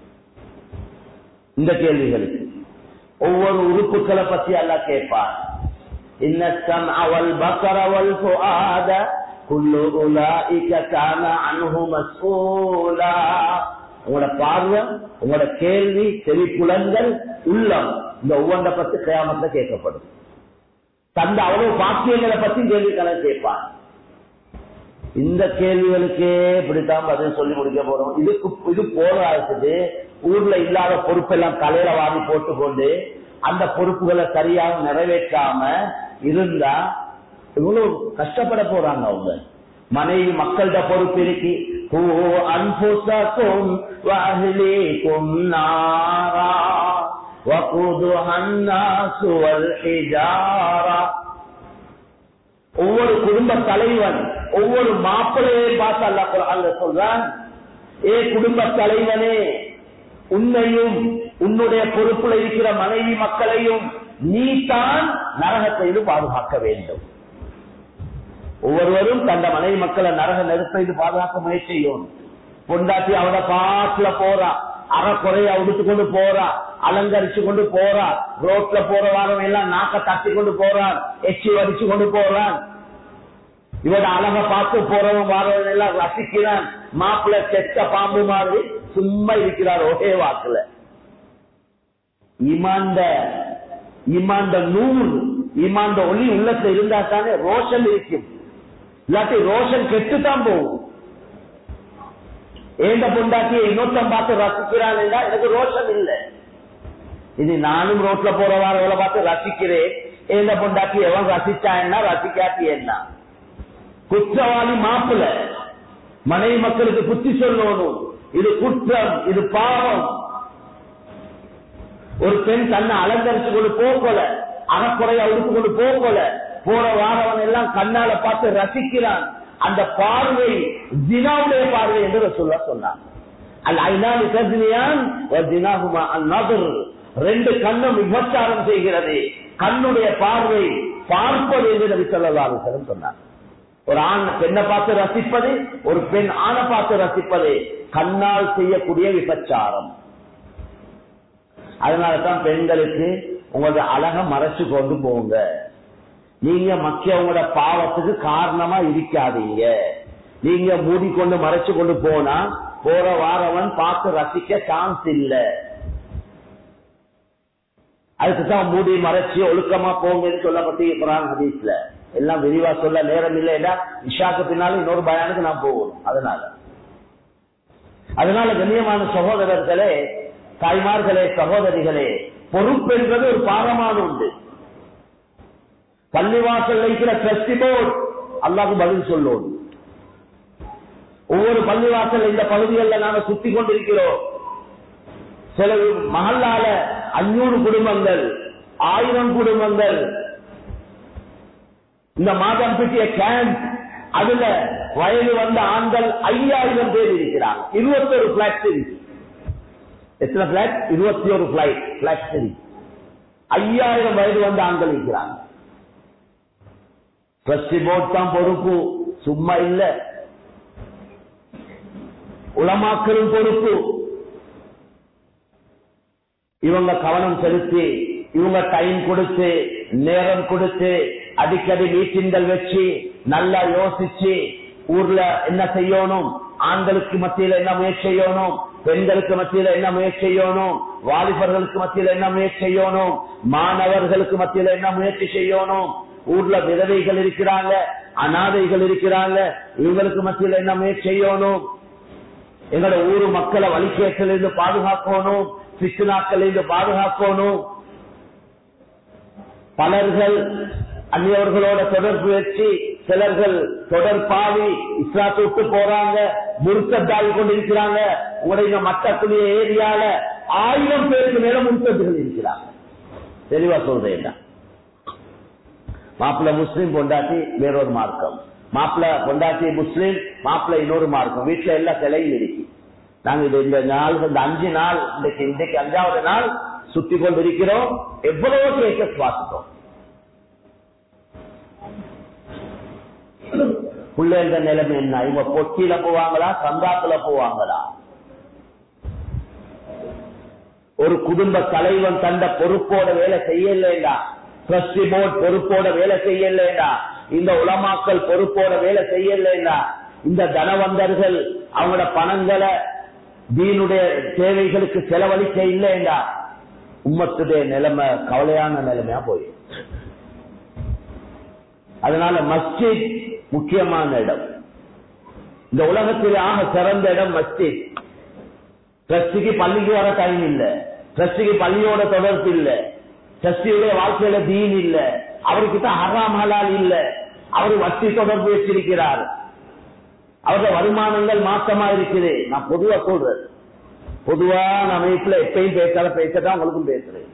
இந்த கேள்விகளுக்கு ஒவ்வொரு உறுப்புகளை பத்தி எல்லாம் கேட்பார் இன்னத்தம் அவள் பக்கர் அவள் புஆத குல்லு உலாஇக கான அன்ஹு மஸ்ஊலா உங்களோட பார்வை உங்களோட கேள்வி செவிப்புலன்கள் உள்ளம் இந்த ஒவ்வொன்றை பத்தி கிராமத்துல கேட்கப்படும் தந்த அவ்வளவு பாக்கியங்களை பத்தி கேள்விகளை கேட்பான் இந்த கேள்விகளுக்கே இப்படித்தான் பதில் சொல்லி முடிக்க போறோம் இதுக்கு இது போராடுறது ஊர்ல இல்லாத பொறுப்பெல்லாம் தலையில வாங்கி போட்டுக்கொண்டு அந்த பொறுப்புகளை சரியாக நிறைவேற்றாம இருந்தா இவ்வளவு கஷ்டப்பட போறாங்க அவங்க மனைவி மக்கள்கிட்ட பொறுப்பு இருக்கு அன்புசக்கும் வஹ்லீக்கும் நாரா وقودها الناس والحجارة ஒவ்வொரு குடும்ப தலைவன் ஒவ்வொரு மாப்பிள்ளையை பார்த்து அல்ல குரான்ல சொல்றான் ஏ குடும்ப தலைவனே உன்னையும் உன்னுடைய பொறுப்புல இருக்கிற மனைவி மக்களையும் நீ தான் நரகத்தை பாதுகாக்க வேண்டும் ஒவ்வொருவரும் தந்த மனைவி மக்களை நரக நெருப்பை பாதுகாக்க முயற்சி செய்யும் பொண்டாட்டி அவட பாட்டுல போறா அறக்குறைய உடுத்து கொண்டு போறா அலங்கரிச்சு கொண்டு போறா ரோட்ல போற வாரம் எல்லாம் நாக்க தட்டி கொண்டு போறான் எச்சி வடிச்சு கொண்டு போறான் இவட அழக பார்த்து போறவன் வாரவன் எல்லாம் ரசிக்கிறான் மாப்பிள்ள செத்த பாம்பு மாதிரி சும்மா இருக்கிறார் ஒரே வாக்குல இமாண்ட இமாண்ட நூறு இமாண்ட ஒளி உள்ளத்துல இருந்தா தானே ரோஷன் இருக்கும் இல்லாட்டி ரோஷன் கெட்டுத்தான் போகும் ஏந்த பொண்டாட்டி இன்னொருத்தன் பார்த்து ரசிக்கிறான் எனக்கு ரோஷம் இல்லை இது நானும் ரோட்ல போறவாரவளை பார்த்து ரசிக்கிறேன் ஏந்த பொண்டாட்டி எவன் ரசிச்சா என்ன ரசிக்காட்டி என்ன குற்றவாளி மாப்பிள மனைவி மக்களுக்கு புத்தி சொல்லணும் இது குற்றம் இது பாவம் ஒரு பெண் தன்னை அலங்கரிச்சு கொண்டு போகல அறக்குறைய உடுத்து கொண்டு போகல போற வாரவன் எல்லாம் கண்ணால பார்த்து ரசிக்கிறான் அந்த பார்வை தினாவுடைய பார்வை என்று சொல்ல சொன்னான் அல் ஐநாலி கர்ஜினியான் தினாகுமா அல் நகர் ரெண்டு கண்ணும் விபச்சாரம் செய்கிறது கண்ணுடைய பார்வை பார்ப்பது என்று நபி சொல்லலாம் சொன்னார் ஒரு ஆண் பெண்ணை பார்த்து ரசிப்பது ஒரு பெண் ஆணை பார்த்து ரசிப்பது கண்ணால் செய்யக்கூடிய விபச்சாரம் அதனாலதான் பெண்களுக்கு உங்களோட அழக மறைச்சு கொண்டு போங்க நீங்க மக்கிய உங்களோட பாவத்துக்கு காரணமா இருக்காதீங்க நீங்க மூடிக்கொண்டு மறைச்சு கொண்டு போனா போற வாரவன் பார்த்து ரசிக்க சான்ஸ் இல்ல அதுக்குதான் மூடி மறைச்சு ஒழுக்கமா போங்கன்னு சொல்லப்பட்டு குரான் ஹதீஸ்ல எல்லாம் விரிவா சொல்ல நேரம் இல்லைன்னா இஷாக்கு பின்னாலும் இன்னொரு பயானுக்கு நான் போகணும் அதனால அதனால கண்ணியமான சகோதரர்களே தாய்மார்களே சகோதரிகளே பொறுப்பு என்பது ஒரு பாரமான உண்டு பள்ளிவாசல் வைக்கிற ட்ரஸ்டி போர்ட் அல்லாக்கு பதில் சொல்லணும் ஒவ்வொரு பள்ளிவாசல் இந்த பகுதிகளில் நாம சுத்தி கொண்டிருக்கிறோம் சில மகளால அஞ்சூறு குடும்பங்கள் ஆயிரம் குடும்பங்கள் இந்த மாதம் பிட்டிய கேம்ப் அதுல வயது வந்த ஆண்கள் ஐயாயிரம் பேர் இருக்கிறாங்க இருபத்தொரு பிளாட் இருக்கு எத்தனை பிளாட் இருபத்தி ஒரு பிளைட் பிளாட் சரி ஐயாயிரம் வயது வந்த ஆண்கள் இருக்கிறாங்க ட்ரஸ்டி போர்ட் தான் பொறுப்பு சும்மா இல்ல உளமாக்களும் பொறுப்பு இவங்க கவனம் செலுத்தி இவங்க டைம் கொடுத்து நேரம் கொடுத்து அடிக்கடி மீட்டிங்கள் வச்சு நல்லா யோசிச்சு ஊர்ல என்ன செய்யணும் ஆண்களுக்கு மத்தியில என்ன முயற்சி செய்யணும் பெண்களுக்கு மத்தியில என்ன முயற்சி செய்யணும் வாலிபர்களுக்கு மத்தியில என்ன முயற்சி செய்யணும் மாணவர்களுக்கு மத்தியில என்ன முயற்சி செய்யணும் ஊர்ல விதவைகள் இருக்கிறாங்க அனாதைகள் இருக்கிறாங்க இவங்களுக்கு மத்தியில என்ன முயற்சி செய்யணும் எங்களோட ஊரு மக்களை வழிகேட்டிலிருந்து பாதுகாக்கணும் சித்துனாக்களிலிருந்து பாதுகாக்கணும் பலர்கள் அந்நியவர்களோட தொடர்பு வச்சு சிலர்கள் தொடர்பாவி இஸ்லாத்தை விட்டு போறாங்க முருக்கத்தாகி கொண்டிருக்கிறாங்க உங்களுடைய மட்டக்கூடிய ஏரியால ஆயிரம் பேருக்கு மேல முருக்கத்துகள் இருக்கிறாங்க தெளிவா சொல்றேன் மாப்பிள்ள முஸ்லீம் பொண்டாட்டி வேறொரு மார்க்கம் மாப்பிள்ள பொண்டாட்டி முஸ்லீம் மாப்பிள்ள இன்னொரு மார்க்கம் வீட்டுல எல்லா சிலையும் இருக்கு நாங்க இது இந்த நாள் இந்த அஞ்சு நாள் இன்றைக்கு இன்றைக்கு அஞ்சாவது நாள் சுத்தி கொண்டிருக்கிறோம் எவ்வளவோ கேசஸ் பார்த்துட்டோம் பிள்ளைங்க நிலைமை என்ன இவங்க பொட்டியில போவாங்களா சந்தாத்துல போவாங்களா ஒரு குடும்ப தலைவன் தந்த பொறுப்போட வேலை செய்யலா ட்ரஸ்டி போர்ட் பொறுப்போட வேலை செய்யலா இந்த உலமாக்கல் பொறுப்போட வேலை செய்யலா இந்த தனவந்தர்கள் அவங்களோட பணங்களை தீனுடைய தேவைகளுக்கு செலவழிக்க இல்லைண்டா உம்மத்துடைய நிலைமை கவலையான நிலைமையா போய் அதனால மஸ்ஜித் முக்கியமான இடம் இந்த உலகத்தில் ஆக சிறந்த இடம் மஸ்ஜித் ட்ரஸ்டிக்கு பள்ளிக்கு வர டைம் இல்ல ட்ரஸ்டிக்கு பள்ளியோட தொடர்பு இல்ல ட்ரஸ்டியுடைய வாழ்க்கையில தீன் இல்ல அவர்கிட்ட ஹராம் ஹலால் இல்ல அவர் வட்டி தொடர்பு வச்சிருக்கிறார் அவருடைய வருமானங்கள் மாற்றமா இருக்குது நான் பொதுவா சொல்றேன் பொதுவான அமைப்புல எப்பயும் பேசாத பேசதான் உங்களுக்கும் பேசுறேன்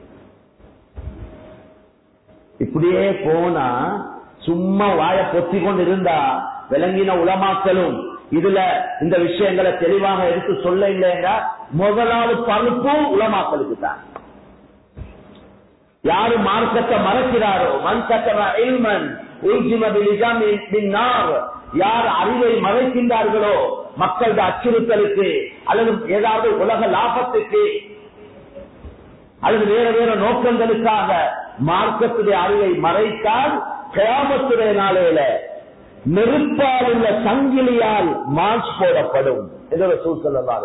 இப்படியே போனா சும்மா வாய பொத்தி கொண்டு இருந்தா விளங்கின உளமாக்கலும் இதுல இந்த விஷயங்களை தெளிவாக எடுத்து சொல்ல இல்லைன்னா முதலாவது பழுப்பும் உளமாக்கலுக்கு தான் யாரு மார்க்கத்தை மறக்கிறாரோ மண் சக்கர இல்மன் யார் அறிவை மறைக்கின்றார்களோ மக்களது அச்சுறுத்தலுக்கு அல்லது ஏதாவது உலக லாபத்துக்கு அல்லது வேற வேற நோக்கங்களுக்காக மார்க்கத்துடைய அறிவை மறைத்தால் கயாமத்துடைய நாளையில நெருப்பால் உள்ள சங்கிலியால் மார்ச் போடப்படும் இதோட சூழ்நிலை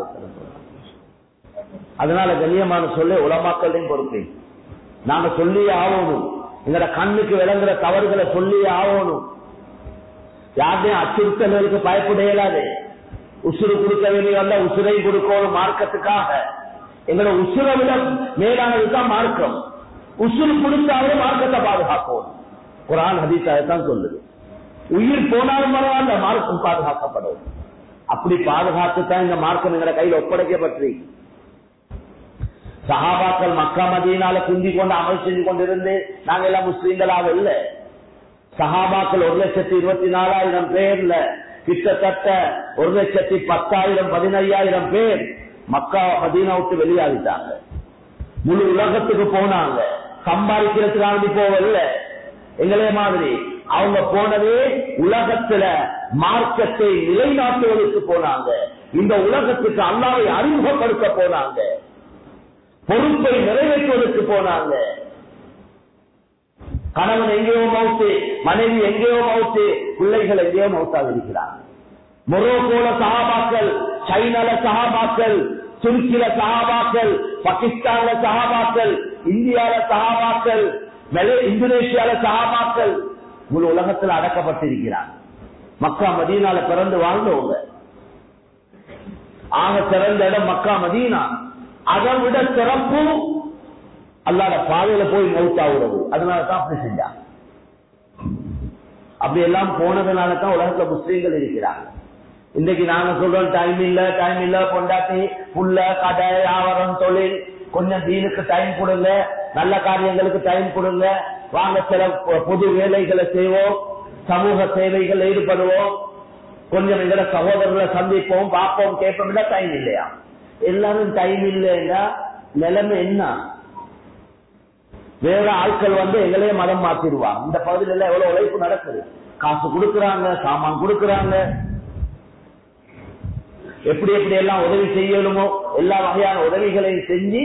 அதனால கண்ணியமான சொல்ல உலமாக்களின் பொறுப்பை நாங்க சொல்லி ஆகணும் எங்கட கண்ணுக்கு விளங்குற தவறுகளை சொல்லி ஆகணும் யாருமே அச்சுறுத்தல்களுக்கு பயப்பட இயலாது உசுறு கொடுக்க வேண்டியவல்ல உசுரை கொடுக்கணும் மார்க்கத்துக்காக எங்களோட உசுரை விட மேலானதுதான் மார்க்கம் உசுறு கொடுத்தாலும் மார்க்கத்தை பாதுகாப்போம் குரான் ஹதீஸ் தான் சொல்லுது உயிர் போனாலும் பரவாயில்ல மார்க்கம் பாதுகாக்கப்படும் அப்படி பாதுகாத்து தான் இந்த மார்க்கம் எங்களை கையில் ஒப்படைக்கப்பட்டிருக்கு சஹாபாக்கள் மக்கா மதியினால குந்தி கொண்டு அமல் செஞ்சு கொண்டிருந்து நாங்க எல்லாம் முஸ்லீம்களாக இல்ல சஹாபாக்கள் ஒரு லட்சத்தி இருபத்தி நாலாயிரம் பேர்ல கிட்டத்தட்ட ஒரு லட்சத்தி பத்தாயிரம் பதினையாயிரம் பேர் மக்கா மதீனா விட்டு வெளியாகிட்டாங்க முழு உலகத்துக்கு போனாங்க சம்பாதிக்கிறதுக்காக போவதில்ல எங்களே மாதிரி அவங்க போனதே உலகத்துல மார்க்கத்தை நிலைநாட்டுவதற்கு போனாங்க இந்த உலகத்துக்கு அல்லாவை அறிமுகப்படுத்த போனாங்க பொறுப்பை நிறைவேற்றுவதற்கு போனாங்க கணவன் எங்கேயோ மவுத்து மனைவி எங்கேயோ மவுத்து பிள்ளைகள் எங்கேயோ மவுத்தாக இருக்கிறார் மொரோக்கோல சகாபாக்கள் சைனால சகாபாக்கள் துருக்கியில சகாபாக்கள் பாகிஸ்தான்ல சகாபாக்கள் இந்தியால சகாபாக்கள் இந்தோனேஷியால சகாபாக்கள் முழு உலகத்தில் அடக்கப்பட்டிருக்கிறார் மக்கா மதீனால பிறந்து வாழ்ந்தவங்க ஆக சிறந்த இடம் மக்கா மதீனா அதை விட சிறப்பு அல்லாத பாதையில போய் மௌத்தாவுறது அதனால தான் அப்படி செஞ்சாங்க அப்படி எல்லாம் போனதுனால தான் உலகத்துல முஸ்லீம்கள் இருக்கிறாங்க இன்னைக்கு நாங்க சொல்றோம் டைம் இல்ல டைம் இல்ல பொண்டாட்டி புள்ள கடை வியாபாரம் தொழில் கொஞ்சம் தீனுக்கு டைம் கொடுங்க நல்ல காரியங்களுக்கு டைம் கொடுங்க வாங்க சில பொது வேலைகளை செய்வோம் சமூக சேவைகள் ஈடுபடுவோம் கொஞ்சம் எங்களை சகோதரர்களை சந்திப்போம் பார்ப்போம் கேட்போம் டைம் இல்லையா எல்லாரும் டைம் இல்லைன்னா நிலைமை என்ன வேற ஆட்கள் வந்து எங்களே மதம் மாத்திடுவாங்க இந்த பகுதியில் எவ்வளவு உழைப்பு நடக்குது காசு கொடுக்கறாங்க சாமான் கொடுக்கறாங்க எப்படி எப்படி எல்லாம் உதவி செய்யணுமோ எல்லா வகையான உதவிகளையும் செஞ்சு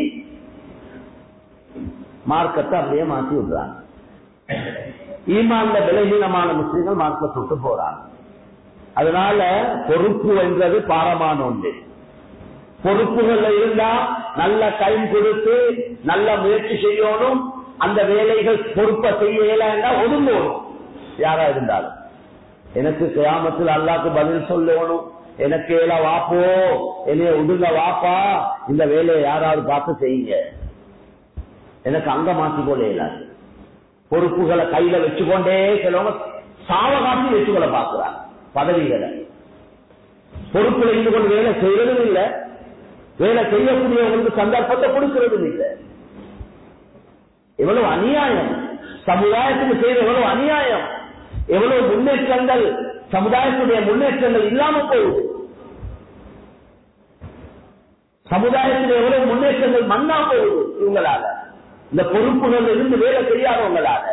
மார்க்கத்தை அப்படியே மாத்தி விடுறாங்க ஈமான்ல விலகீனமான முஸ்லீம்கள் மார்க்க சுட்டு போறாங்க அதனால பொறுப்பு என்றது பாரமான ஒன்று பொறுப்புகள்ல இருந்தா நல்ல டைம் கொடுத்து நல்ல முயற்சி செய்யணும் அந்த வேலைகள் பொறுப்பை செய்யலாம் ஒதுங்கணும் யாரா இருந்தாலும் எனக்கு கிராமத்தில் அல்லாக்கு பதில் சொல்லணும் எனக்கு எல்லாம் வாப்போ என்னைய ஒதுங்க வாப்பா இந்த வேலையை யாராவது பார்த்து செய்யுங்க எனக்கு அங்க மாற்றிக்கொள்ள இயலாது பொறுப்புகளை கையில வச்சுக்கொண்டே சிலவங்க சாவகாசி வச்சுக்கொள்ள பார்க்கிறாங்க பதவிகளை பொறுப்புல இருந்து கொண்டு வேலை செய்யறதும் இல்லை வேலை செய்யக்கூடியவங்களுக்கு சந்தர்ப்பத்தை கொடுக்கிறதும் இல்லை எவ்வளவு அநியாயம் சமுதாயத்துக்கு செய்த எவ்வளவு அநியாயம் எவ்வளவு முன்னேற்றங்கள் சமுதாயத்துடைய முன்னேற்றங்கள் இல்லாம போகுது சமுதாயத்தில் எவ்வளவு முன்னேற்றங்கள் மண்ணா போகுது இவங்களால இந்த பொறுப்புகள் இருந்து வேலை செய்யாதவங்களால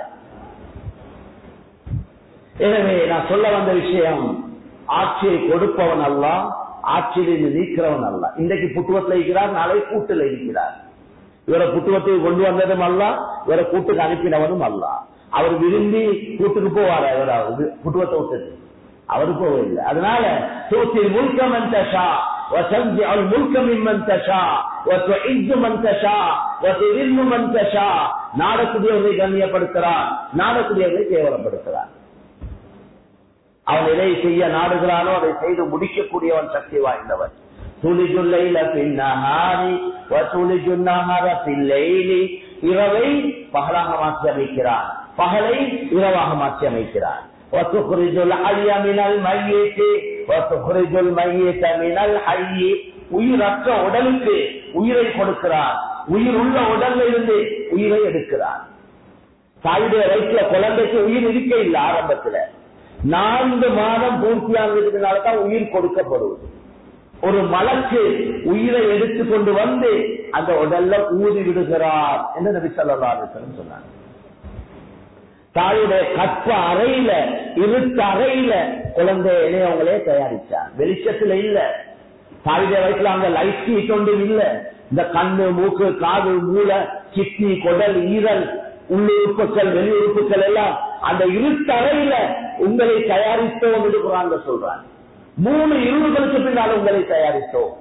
எனவே நான் சொல்ல வந்த விஷயம் ஆட்சியை கொடுப்பவன் அல்ல ஆட்சியில் நீக்கிறவன் அல்ல இன்றைக்கு புட்டுவத்தில் இருக்கிறார் நாளை கூட்டில் இருக்கிறார் இவரை புட்டுவத்தை கொண்டு வந்ததும் அல்ல இவரை கூட்டுக்கு அனுப்பினவனும் அல்ல அவர் விரும்பி கூட்டுக்கு போவார் இவராவது புட்டுவத்தை விட்டது அவரு போவதில்லை அதனால தூத்தி முல்கம் தஷா وتنزع الملك ممن تشاء وتعز من تشاء وتذل من تشاء நாடக்கூடியவர்களை கண்ணியப்படுத்துறான் நாடக்கூடியவர்களை கேவலப்படுத்துறான் அவன் எதை செய்ய நாடுகிறானோ அதை செய்து முடிக்கக்கூடியவன் சக்தி வாய்ந்தவன் துளிஜுல்லைல பின்னஹாரி வசூலிஜுன்னஹர பில்லைலி இரவை பகலாக மாற்றி அமைக்கிறான் பகலை இரவாக மாற்றி அமைக்கிறான் وتخرج الحي من الميت وتخرج الميت من الحي உயிரற்ற உடலுக்கு உயிரை கொடுக்கிறான் உயிர் உள்ள உடல்ல இருந்து உயிரை எடுக்கிறான் தாயுடைய வயிற்றுல குழந்தைக்கு உயிர் இருக்க இல்லை ஆரம்பத்துல நான்கு மாதம் பூர்த்தியானதுனால தான் உயிர் கொடுக்கப்படுவது ஒரு மலக்கு உயிரை எடுத்து கொண்டு வந்து அந்த உடல்ல ஊதி விடுகிறார் என்று நபி சொல்லா சொன்னாங்க தாயுடைய கற்ப அறையில இருட்ட அறையில குழந்தை இணையவங்களே தயாரிச்சார் வெளிச்சத்துல இல்ல தாயுடைய வயசுல அங்க லைட் ஹீட் ஒன்றும் இல்ல இந்த கண்ணு மூக்கு காது மூளை கிட்னி குடல் ஈரல் உள்ளுறுப்புகள் வெளியுறுப்புகள் எல்லாம் அந்த இருட்டறையில உங்களை தயாரித்தோம் என்று குரான் சொல்றாங்க மூணு இருளுகளுக்கு பின்னால் உங்களை தயாரித்தோம்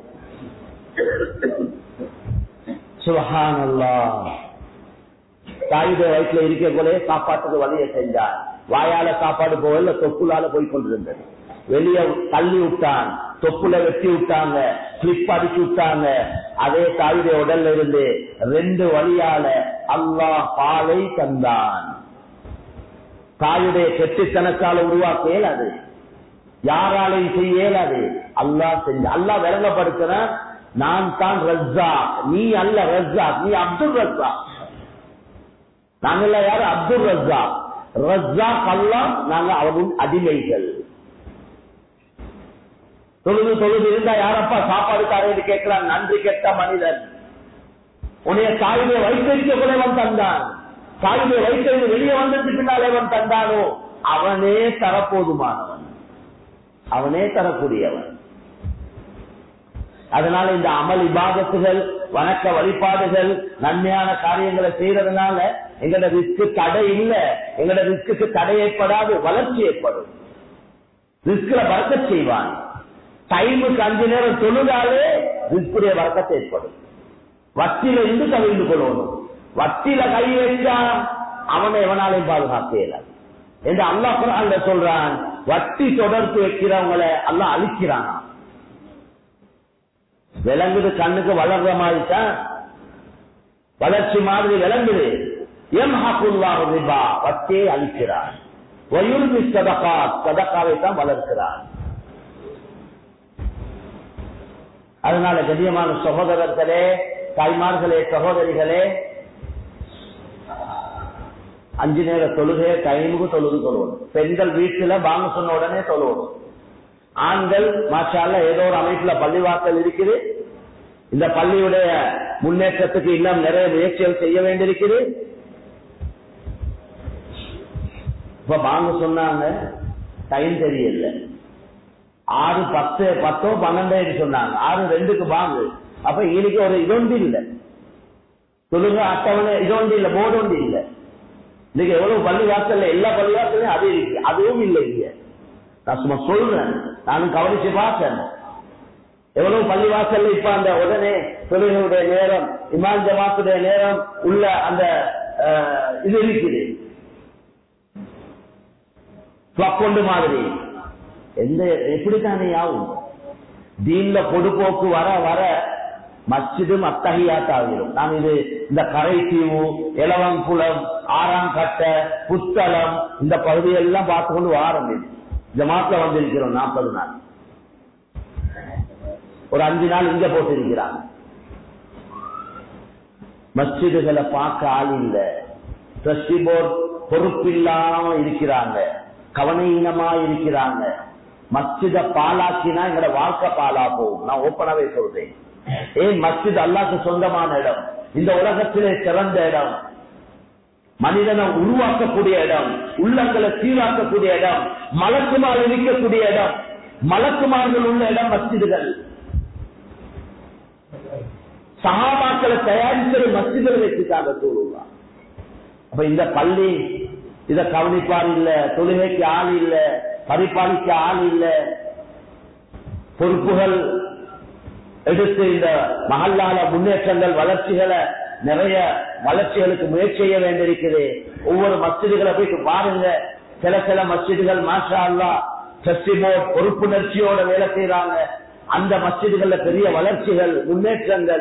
சுபஹான் தாயுடைய வயிற்றுல இருக்க போலே சாப்பாட்டுக்கு வழியை செஞ்சார் வாயால சாப்பாடு போகல தொப்புளால போய் கொண்டிருந்தது வெளிய தள்ளி விட்டான் தொப்புல வெட்டி விட்டாங்க கிளிப் அடிச்சு விட்டாங்க அதே தாயுடைய உடல்ல இருந்து ரெண்டு வழியால அல்லாஹ் பாலை தந்தான் தாயுடைய கெட்டித்தனத்தால உருவாக்க இயலாது யாராலையும் செய்ய இயலாது அல்லாஹ் செஞ்ச அல்லாஹ் விளங்கப்படுத்துற நான் தான் ரஸ்ஸா நீ அல்ல ரஸ்ஸா நீ அப்துல் ரஸ்ஸா நாங்கெல்லாம் யாரு அப்துல் ரஸ்ஸா ரஸ்ஸா அல்லா நாங்க அவரின் அடிமைகள் தொழுது தொழுது இருந்தா யாரப்பா சாப்பாடு தரேன்னு கேட்கிறான் நன்றி கெட்ட மனிதன் உன்னைய தாயுடைய வைத்திருக்க குறைவன் தந்தான் தாயுடைய வைத்திருந்து வெளியே வந்ததுக்கு பின்னால் அவன் தந்தானோ அவனே தரப்போதுமானவன் அவனே தரக்கூடியவன் அதனால இந்த அமல் இபாதத்துகள் வணக்க வழிபாடுகள் நன்மையான காரியங்களை செய்யறதுனால எங்களோட ரிஸ்க்கு தடை இல்ல எங்களோட ரிஸ்க்கு தடை ஏற்படாது வளர்ச்சி ஏற்படும் ரிஸ்கில வர்க்க செய்வான் டைமுக்கு அஞ்சு நேரம் தொழுதாலே ரிஸ்குடைய வர்க்கத்தை ஏற்படும் வட்டியில இருந்து கவிழ்ந்து கொள்ளணும் வட்டியில கை வச்சா அவனை எவனாலையும் பாதுகாக்க இயலாது என்று அல்லா குரான்ல சொல்றான் வட்டி தொடர்பு வைக்கிறவங்களை எல்லாம் அழிக்கிறானா விளங்குது கண்ணுக்கு வளர்ற மாதிரி தான் வளர்ச்சி மாதிரி விளங்குது எம் ஹக்குல்லாஹ் ரிபா வட்டியை அழிக்கிறான் வயுர்மி சதகா சதகாவை தான் வளர்க்கிறான் அதனால கண்ணியமான சகோதரர்களே தாய்மார்களே சகோதரிகளே அஞ்சு நேர தொழுகை டைமுக்கு தொழுது தொழுவணும் பெண்கள் வீட்டுல பாங்க சொன்ன உடனே தொழுவணும் ஆண்கள் மாஷால ஏதோ ஒரு அமைப்புல பள்ளிவாசல் இருக்குது இந்த பள்ளியுடைய முன்னேற்றத்துக்கு இன்னும் நிறைய முயற்சிகள் செய்ய வேண்டியிருக்குது இப்ப பாங்க சொன்னாங்க டைம் தெரியல ஆறு பத்து பத்தோ பன்னெண்டே சொன்னாங்க ஆறு ரெண்டுக்கு பாங்கு அப்ப இன்னைக்கு ஒரு இதொண்டு இல்லை தொழுக அட்டவணை இதொண்டு இல்லை போர்டு ஒன்று இல்லை இன்னைக்கு எவ்வளவு பள்ளி வாசல்ல எல்லா பள்ளி வாசல்லையும் அது இருக்கு அதுவும் இல்லை இங்க நான் சும்மா சொல்றேன் நானும் கவனிச்சு பார்த்தேன் எவ்வளவு பள்ளி வாசல்ல இப்ப அந்த உடனே தொழுகையுடைய நேரம் இமான் ஜமாத்துடைய நேரம் உள்ள அந்த அஹ், இது இருக்குது கொண்டு மாதிரி எந்த எப்படித்தானே ஆகும் தீன்ல பொடுபோக்கு வர வர மஸ்ஜிதும் அத்தகையாத்தாகிடும் நாம் இது இந்த கரைத்தீவு இளவங்குளம் ஆறாங்கட்டை புத்தளம் இந்த பகுதியெல்லாம் பார்த்து கொண்டு வாரம் இது ஜமாத்ல வந்திருக்கிறோம் நாற்பது நாள் ஒரு அஞ்சு நாள் இங்க போட்டிருக்கிறாங்க மஸ்ஜிதுகளை பார்க்க ஆள் இல்ல ட்ரஸ்டி போர்ட் பொறுப்பில்லாம இருக்கிறாங்க கவனீனமா இருக்கிறாங்க மஸ்ஜித பாலாக்கினா எங்களோட வாழ்க்கை பாலா போகும் நான் ஓப்பனாவே சொல்றேன் ஏன் மஸ்ஜித் அல்லாக்கு சொந்தமான இடம் இந்த உலகத்திலே சிறந்த இடம் மனிதனை உருவாக்கக்கூடிய இடம் உள்ளங்களை சீராக்கக்கூடிய இடம் மலக்குமார் இருக்கக்கூடிய இடம் மலக்குமார்கள் உள்ள இடம் மஸ்ஜிதுகள் சகாபாக்களை தயாரிக்கிற மஸ்ஜிதுகள் வச்சுட்டாங்க சூழ்நிலை அப்ப இந்த பள்ளி இத கவனிப்பார் இல்ல தொழுகைக்கு ஆள் இல்ல பரிபாலிக்க ஆள் இல்ல பொறுப்புகள் எடுத்து இந்த மகல்லால முன்னேற்றங்கள் வளர்ச்சிகளை நிறைய வளர்ச்சிகளுக்கு முயற்சி செய்ய வேண்டியிருக்குது ஒவ்வொரு மஸ்ஜிதுகளை போயிட்டு பாருங்க சில சில மஸ்ஜிதுகள் மாஷா அல்லா சர்ச்சி போர்ட் பொறுப்புணர்ச்சியோட வேலை செய்யறாங்க அந்த மஸ்ஜிதுகள்ல பெரிய வளர்ச்சிகள் முன்னேற்றங்கள்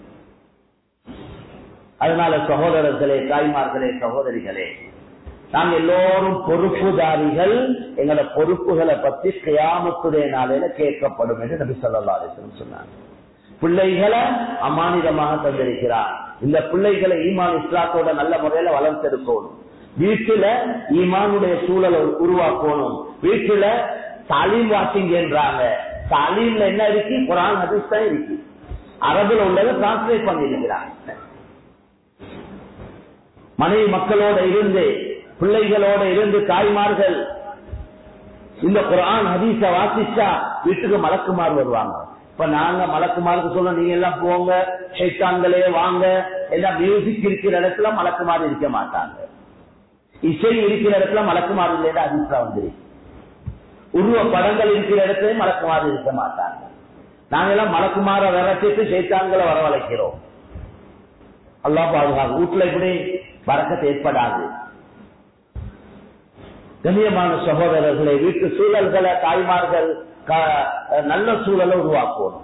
அதனால சகோதரர்களே தாய்மார்களே சகோதரிகளே நாங்க எல்லோரும் பொறுப்புதாரிகள் எங்களோட பொறுப்புகளை பற்றி கியாமத்துடைய நாளையில கேட்கப்படும் என்று நபி சொல்லா அலிஸ்லம் சொன்னாங்க பிள்ளைகளை அமானிதமாக தந்திருக்கிறார் இந்த பிள்ளைகளை ஈமான் இஸ்லாத்தோட நல்ல முறையில வளர்த்தெடுக்கணும் வீட்டுல ஈமானுடைய சூழலை உருவாக்கணும் வீட்டுல தாலீம் வாசிங் என்றாங்க தாலீம்ல என்ன இருக்கு குரான் ஹதீஸ் தான் இருக்கு அரபுல உள்ளதை டிரான்ஸ்லேட் பண்ணிருக்கிறாங்க மனைவி மக்களோட இருந்து பிள்ளைகளோட இருந்து தாய்மார்கள் இந்த குரான் ஹதீஸ வாசிச்சா வீட்டுக்கு மலக்குமார் வருவாங்க இப்ப நாங்க மலக்குமாருக்கு சொல்ல நீங்க எல்லாம் போங்க ஷைத்தான்களே வாங்க எல்லாம் மியூசிக் இருக்கிற இடத்துல மலக்குமார் இருக்க மாட்டாங்க இசை இருக்கிற இடத்துல மலக்குமார் இல்லைன்னா ஹதீஸ்ல வந்து உருவ படங்கள் இருக்கிற இடத்துல மலக்குமார் இருக்க மாட்டாங்க நாங்க எல்லாம் மலக்குமார விரட்டிட்டு ஷைத்தான்களை வரவழைக்கிறோம் அல்லா பாதுகாப்பு வீட்டுல இப்படி வரக்கத்து ஏற்படாது கண்ணியமான சகோதரர்களை வீட்டு சூழல்களை தாய்மார்கள் க- நல்ல சூழலை உருவாக்குவோம்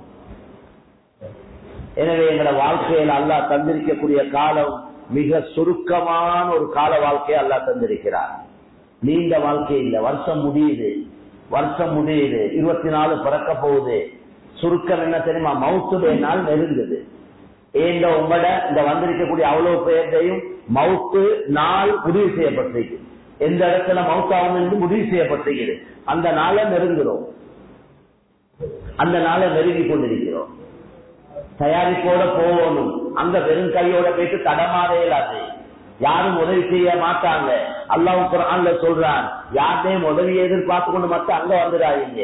எனவே எங்களோட வாழ்க்கையில் அல்லாஹ் தந்திருக்கக்கூடிய காலம் மிக சுருக்கமான ஒரு கால வாழ்க்கையை அல்லாஹ் தந்திருக்கிறார் நீண்ட வாழ்க்கை இல்ல வருஷம் முடியுது வருஷம் முடியுது இருபத்தி நாலு பிறக்க போகுது சுருக்கம் என்ன தெரியுமா மவுத்துடைய நாள் நெருங்குது ஏண்ட உங்களோட இந்த வந்திருக்கக்கூடிய அவ்வளவு பேர்த்தையும் மவுத்து நாள் முடிவு செய்யப்பட்டிருக்கு எந்த இடத்துல மவுத்தாகும் என்று முடிவு செய்யப்பட்டிருக்கிறது அந்த நாளை நெருங்குறோம் அந்த நாளை நெருங்கி கொண்டிருக்கிறோம் தயாரிப்போட போகணும் அந்த வெறும் கையோட போயிட்டு தடமாற இயலாது யாரும் உதவி செய்ய மாட்டாங்க அல்லாஹ் குரான்ல சொல்றான் யாரையும் உதவியை எதிர்பார்த்து கொண்டு மட்டும் அங்க வந்துடாதீங்க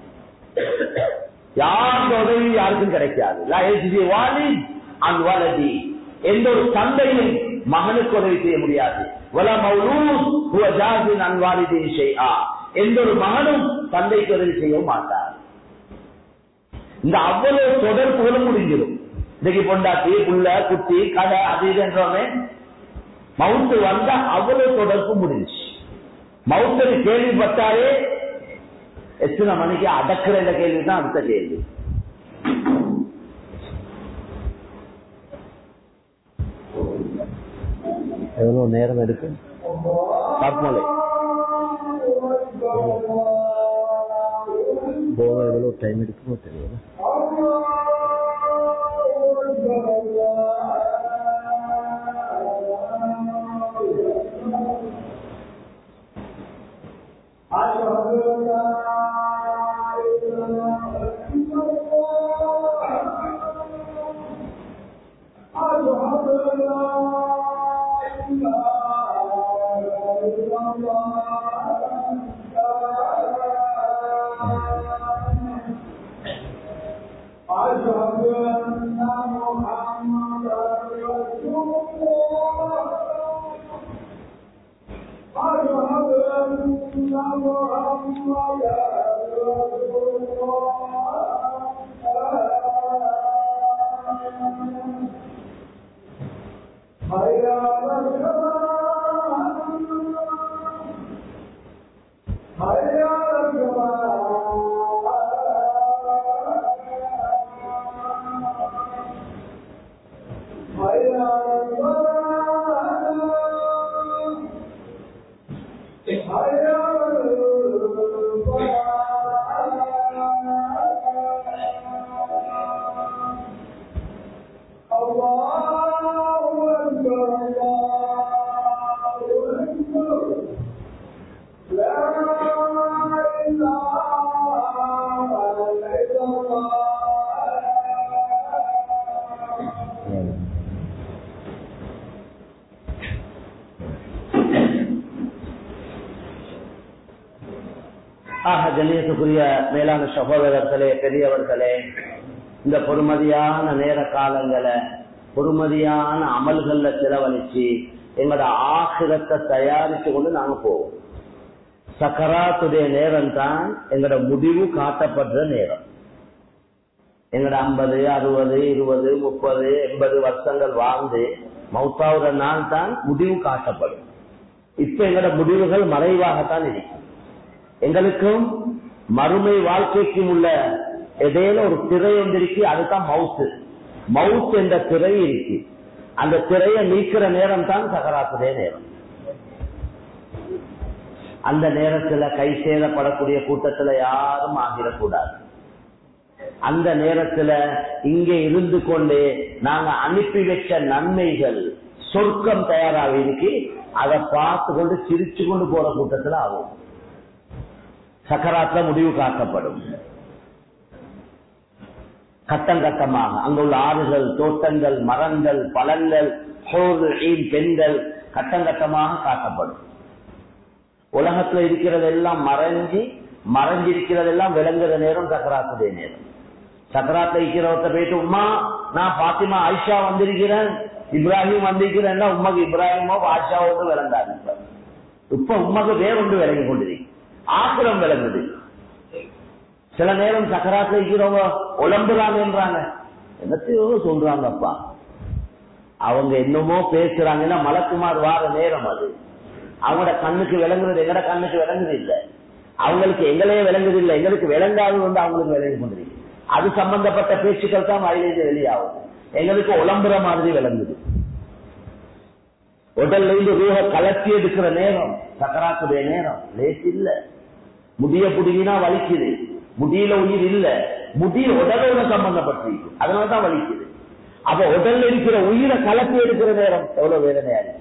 யாருடைய உதவி யாருக்கும் கிடைக்காது லா யஜ்தி வாலித் அன் வலதி. எந்த ஒரு தந்தையும் மகனுக்கு உதவி செய்ய முடியாது வல மௌலூத் ஹுவ ஜாஸின் அன் வாலிதின் ஷைஆ. எந்த ஒரு மகனும் தந்தைக்கு உதவி செய்ய மாட்டார் இந்த அவ்வளவு தொடர்புகளும் முடிஞ்சிடும் இன்னைக்கு பொண்டாட்டி புள்ள குட்டி கடை அது இதுன்றவங்க மவுத்து வந்தா அவ்வளவு தொடர்பு முடிஞ்சு மவுத்தரி கேள்விப்பட்டாலே எத்தனை மணிக்கு அடக்குற இந்த கேள்வி தான் அடுத்த கேள்வி எவ்வளவு நேரம் எடுக்கும் பார்ப்போம் போக எவ்வளவு டைம் எடுக்குமோ தெரியல ஆக கணேசக்குரிய மேலான சகோதரர்களே பெரியவர்களே இந்த பொறுமதியான நேர காலங்களை பொறுமதியான அமல்கள்ல செலவழிச்சு எங்களோட ஆசிரத்தை தயாரிச்சு கொண்டு நாங்க போவோம் சக்கராத்துடைய நேரம் தான் எங்களோட முடிவு காட்டப்படுற நேரம் எங்களோட ஐம்பது அறுபது இருபது முப்பது எண்பது வருஷங்கள் வாழ்ந்து மௌத்தாவுற நாள் தான் முடிவு காட்டப்படும் இப்ப எங்களோட முடிவுகள் மறைவாகத்தான் இருக்கும் எங்களுக்கும் மறுமை வாழ்க்கைக்கும் உள்ள இடையில ஒரு திரை ஒன்றிருக்கு அதுதான் மவுத்து மவுத் என்ற திரை இருக்கு அந்த திரையை நீக்கிற நேரம் தான் சகராத்துடைய நேரம் அந்த நேரத்துல கை சேதப்படக்கூடிய கூட்டத்துல யாரும் ஆகிடக்கூடாது அந்த நேரத்துல இங்க இருந்து கொண்டு நாங்க அனுப்பி வச்ச நன்மைகள் சொர்க்கம் தயாராக இருக்கு அதை பார்த்து கொண்டு சிரிச்சு கொண்டு போற கூட்டத்துல ஆகும் சக்கராத்துல முடிவு காட்டப்படும் கட்டம் கட்டமாக அங்குள்ள ஆறுகள் தோட்டங்கள் மரங்கள் பழங்கள் பெண்கள் கட்டம் கட்டமாக காட்டப்படும் உலகத்துல இருக்கிறதெல்லாம் மறைஞ்சி மறைஞ்சிருக்கிறதெல்லாம் விளங்குற நேரம் சக்கராத்துடைய நேரம் சக்கராத்துல இருக்கிறவத்த போயிட்டு உமா நான் பாத்திமா ஆயிஷா வந்திருக்கிறேன் இப்ராஹிம் வந்திருக்கிறேன்னா உமக்கு இப்ராஹிமோ ஆயிஷாவோடு விளங்காது இப்ப. இப்ப உமக்கு வேறொன்று விளங்கி கொண்டிருக்கு ஆக்கிரம் விளங்குது சில நேரம் சக்கராத்துல இருக்கிறவங்க உழம்புறாங்கன்றாங்க என்னத்தையோ சொல்றாங்கப்பா அவங்க என்னமோ பேசுறாங்கன்னா மலக்குமார் வார நேரம் அது அவங்களோட கண்ணுக்கு விளங்குறது எங்கட கண்ணுக்கு விளங்குது இல்ல அவங்களுக்கு எங்களையே விளங்குது இல்ல எங்களுக்கு விளங்காது வந்து அவங்களுக்கு விளங்கி கொண்டிருக்கு அது சம்பந்தப்பட்ட பேச்சுக்கள் தான் வாயிலிருந்து வெளியாகும் எங்களுக்கு உளம்புற மாதிரி விளங்குது உடல்ல இருந்து ரூஹ கலத்தி எடுக்கிற நேரம் சக்கராத்துடைய நேரம் லேஸ் இல்ல முடிய புடுங்கினா வலிக்குது முடியில உயிர் இல்ல முடி உடலோட சம்பந்தப்பட்டிருக்கு அதனாலதான் வலிக்குது அப்ப உடல்ல இருக்கிற உயிரை கலத்தி எடுக்கிற நேரம் எவ்வளவு வேதனையா இருக்கு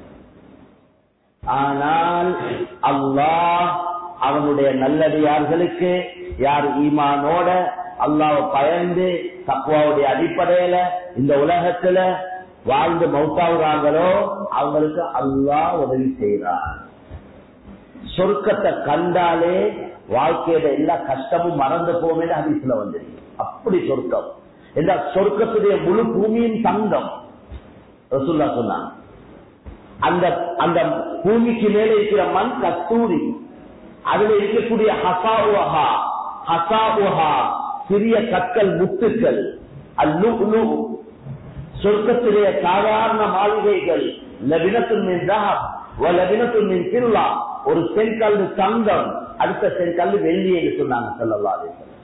ஆனால் அல்லாஹ் அவனுடைய நல்லடியார்களுக்கு யார் ஈமானோட அல்லாஹ் பயந்து தக்குவாவுடைய அடிப்படையில இந்த உலகத்துல வாழ்ந்து மௌத்தாவுறாங்களோ அவங்களுக்கு அல்லாஹ் உதவி செய்கிறார் சொர்க்கத்தை கண்டாலே வாழ்க்கையில எல்லா கஷ்டமும் மறந்து போமே ஹதீஸ்ல வந்துருக்கு அப்படி சொர்க்கம் இந்த சொர்க்கத்துடைய முழு பூமியின் தங்கம் ரசுல்லா சொன்னாங்க அந்த அந்த பூமிக்கு மேலே இருக்கிற மண் கஸ்தூரி அதுல இருக்கக்கூடிய ஹசாவுஹா ஹசாவுஹா சிறிய கற்கள் முத்துக்கள் அல்லு சொர்க்கத்திலே சாதாரண மாளிகைகள் லபினத்துன் மின் தஹப் வ லபினத்துன் மின் பில்லா ஒரு செங்கல் தங்கம் அடுத்த செங்கல் வெள்ளி என்று சொன்னாங்க ஸல்லல்லாஹு அலைஹி வஸல்லம்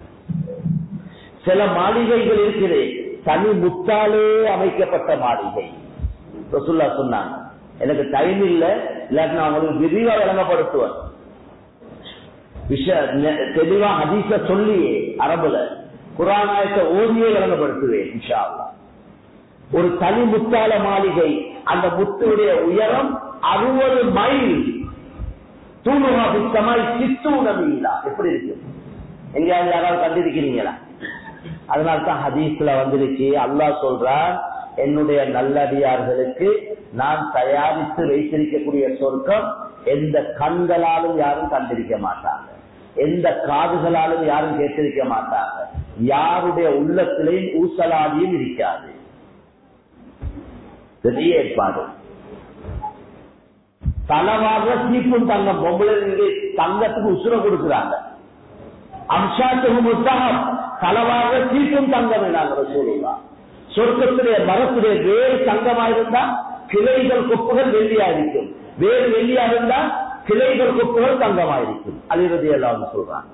சில மாளிகைகள் இருக்கிறது தனி முத்தாலே அமைக்கப்பட்ட மாளிகை ரசுல்லா சொன்னாங்க எனக்கு டைம் இல்ல இல்லாட்டி நான் உங்களுக்கு விரிவா விளங்கப்படுத்துவேன் விஷ தெளிவா ஹதீஸ சொல்லி அரபுல குரானாயத்தை ஓதியே விளங்கப்படுத்துவேன் இன்ஷா அல்லாஹ் ஒரு தனி முத்தால மாளிகை அந்த முத்துடைய உயரம் அறுபது மைல் தூணுமாய் சித்து நவீலா எப்படி இருக்கு எங்கேயாவது யாராவது கண்டிருக்கிறீங்களா அதனால தான் ஹதீஸ்ல வந்திருக்கு அல்லாஹ் சொல்றான் என்னுடைய நல்லடியார்களுக்கு நான் தயாரித்து வைத்திருக்கக்கூடிய சொர்க்கம் எந்த கண்களாலும் யாரும் கண்டிருக்க மாட்டாங்க எந்த காதுகளாலும் யாரும் கேட்டிருக்க மாட்டாங்க யாருடைய உள்ளத்திலையும் ஊசலாடியும் இருக்காது பெரிய ஏற்பாடு தலவாக சீப்பும் தங்கம் பொம்பளை தங்கத்துக்கு உசுர கொடுக்கிறாங்க அம்சாத்துக்கு புத்தகம் தலவாக சீப்பும் தங்கம் என்னாங்க சொல்லுவா சொர்க்கத்துடைய மரத்துடைய வேறு தங்கமா இருந்தா கிளைகள் கொப்புகள் வெள்ளியா இருக்கும் வேறு வெள்ளியா இருந்தா கிளைகள் கொப்புகள் தங்கமா இருக்கும் அது எல்லாம் சொல்றாங்க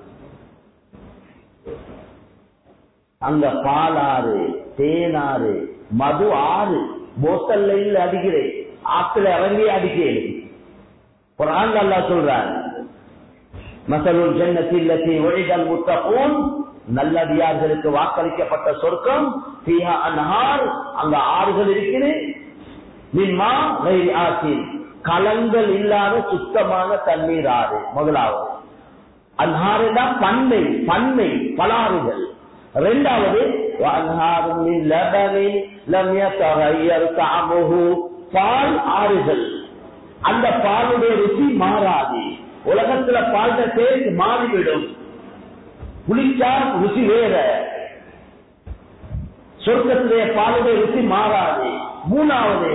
அங்க பாலாறு தேனாறு மது ஆறு போத்தல்ல இல்ல அடிக்கிறேன் ஆத்துல இறங்கி அடிக்கிறேன் குரான் அல்லா சொல்றார் மசலுல் ஜன்னத்தில் ஒழிதல் முத்தப்பூன் நல்லடியார்களுக்கு வாக்களிக்கப்பட்ட சொர்க்கம் பீஹா அன்ஹார் அங்க ஆறுகள் இருக்குது மின்மா கைரி ஆசின் கலங்கள் இல்லாத சுத்தமான தண்ணீர் ஆறு முதலாவது அன்ஹாருடா பண்ணை பண்ணை பலாறுகள் இரண்டாவது பால் ஆறுகள் அந்த பாலுடைய ருசி மாறாது உலகத்துல பால் டேஸ்ட் மாறிவிடும் குளிச்சா ருசி வேற சொர்க்கத்திலே பாலுடைய ருசி மாறாது மூணாவது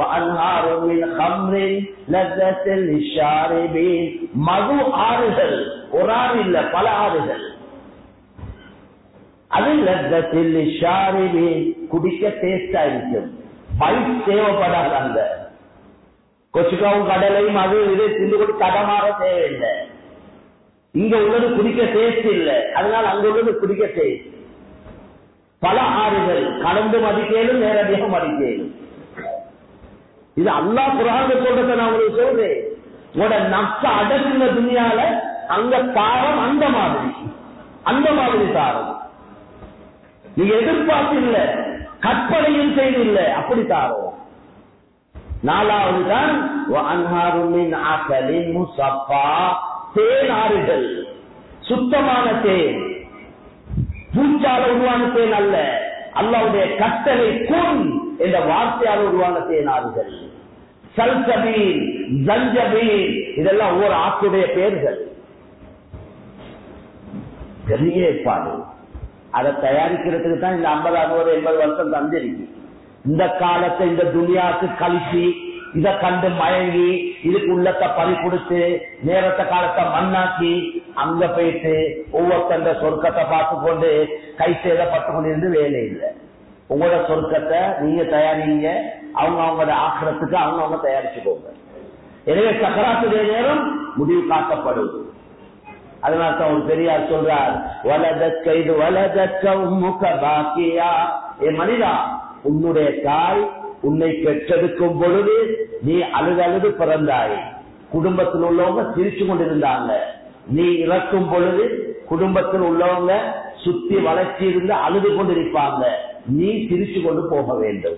மது ஆறுகள் ஒரு ஆறு இல்ல பல ஆறுகள் அது லத்தத்தில் குடிக்க டேஸ்டா இருக்கும் பைக் தேவைப்படாது அங்க கொச்சுக்காவும் கடலையும் அது இது திண்டு கொண்டு தடமாற தேவையில்லை இங்க உள்ளது குடிக்க டேஸ்ட் இல்லை அதனால அங்க உள்ளது குடிக்க டேஸ்ட் பல ஆறுகள் கலந்து மதிக்கலும் நேரடியாக மதிக்கலும் இது அல்லா குரான் சொல்றத நான் உங்களுக்கு சொல்றேன் உங்களோட நஷ்ட அடக்குங்க துணியால அங்க தாரம் அந்த மாதிரி அந்த மாதிரி தாரம் நீங்க எதிர்பார்த்து இல்ல கற்பனையும் செய்து இல்ல அப்படி தாரோம் நாலாவது தான் தேன் ஆறுகள் சுத்தமான தேன் பூச்சால உருவான தேன் அல்ல அல்லாவுடைய கட்டளை கூன் என்ற வார்த்தையால் உருவான தேன் ஆறுகள் சல்சபீன் ஜஞ்சபீன் இதெல்லாம் ஒவ்வொரு ஆற்றுடைய பெயர்கள் பெரிய ஏற்பாடு அதை தயாரிக்கிறதுக்கு தான் இந்த ஐம்பது அறுபது எண்பது வருஷம் தந்திருக்கு இந்த காலத்தை இந்த துனியாவுக்கு கழிச்சு இதை கண்டு மயங்கி இதுக்கு உள்ளத்தை பறி கொடுத்து நேரத்தை காலத்தை மண்ணாக்கி அங்க போயிட்டு ஒவ்வொருத்தந்த சொர்க்கத்தை பார்த்து கொண்டு கை சேதப்பட்டு கொண்டிருந்து வேலை இல்லை உங்களோட சொர்க்கத்தை நீங்க தயாரிங்க அவங்க அவங்களோட ஆக்கிரத்துக்கு அவங்க அவங்க தயாரிச்சுக்கோங்க எனவே சக்கராத்துடைய நேரம் முடிவு காட்டப்படும் அதனால தான் ஒரு பெரியார் சொல்றார் வலதற்க இது வலதற்க உம்முக பாக்கியா ஏ மனிதா உன்னுடைய தாய் உன்னை பெற்றெடுக்கும் பொழுது நீ அழுது அழுது பிறந்தாய் குடும்பத்தில் உள்ளவங்க சிரிச்சு கொண்டிருந்தாங்க நீ இறக்கும் பொழுது குடும்பத்தில் உள்ளவங்க சுத்தி வளர்ச்சி இருந்து அழுது கொண்டிருப்பாங்க நீ சிரிச்சு கொண்டு போக வேண்டும்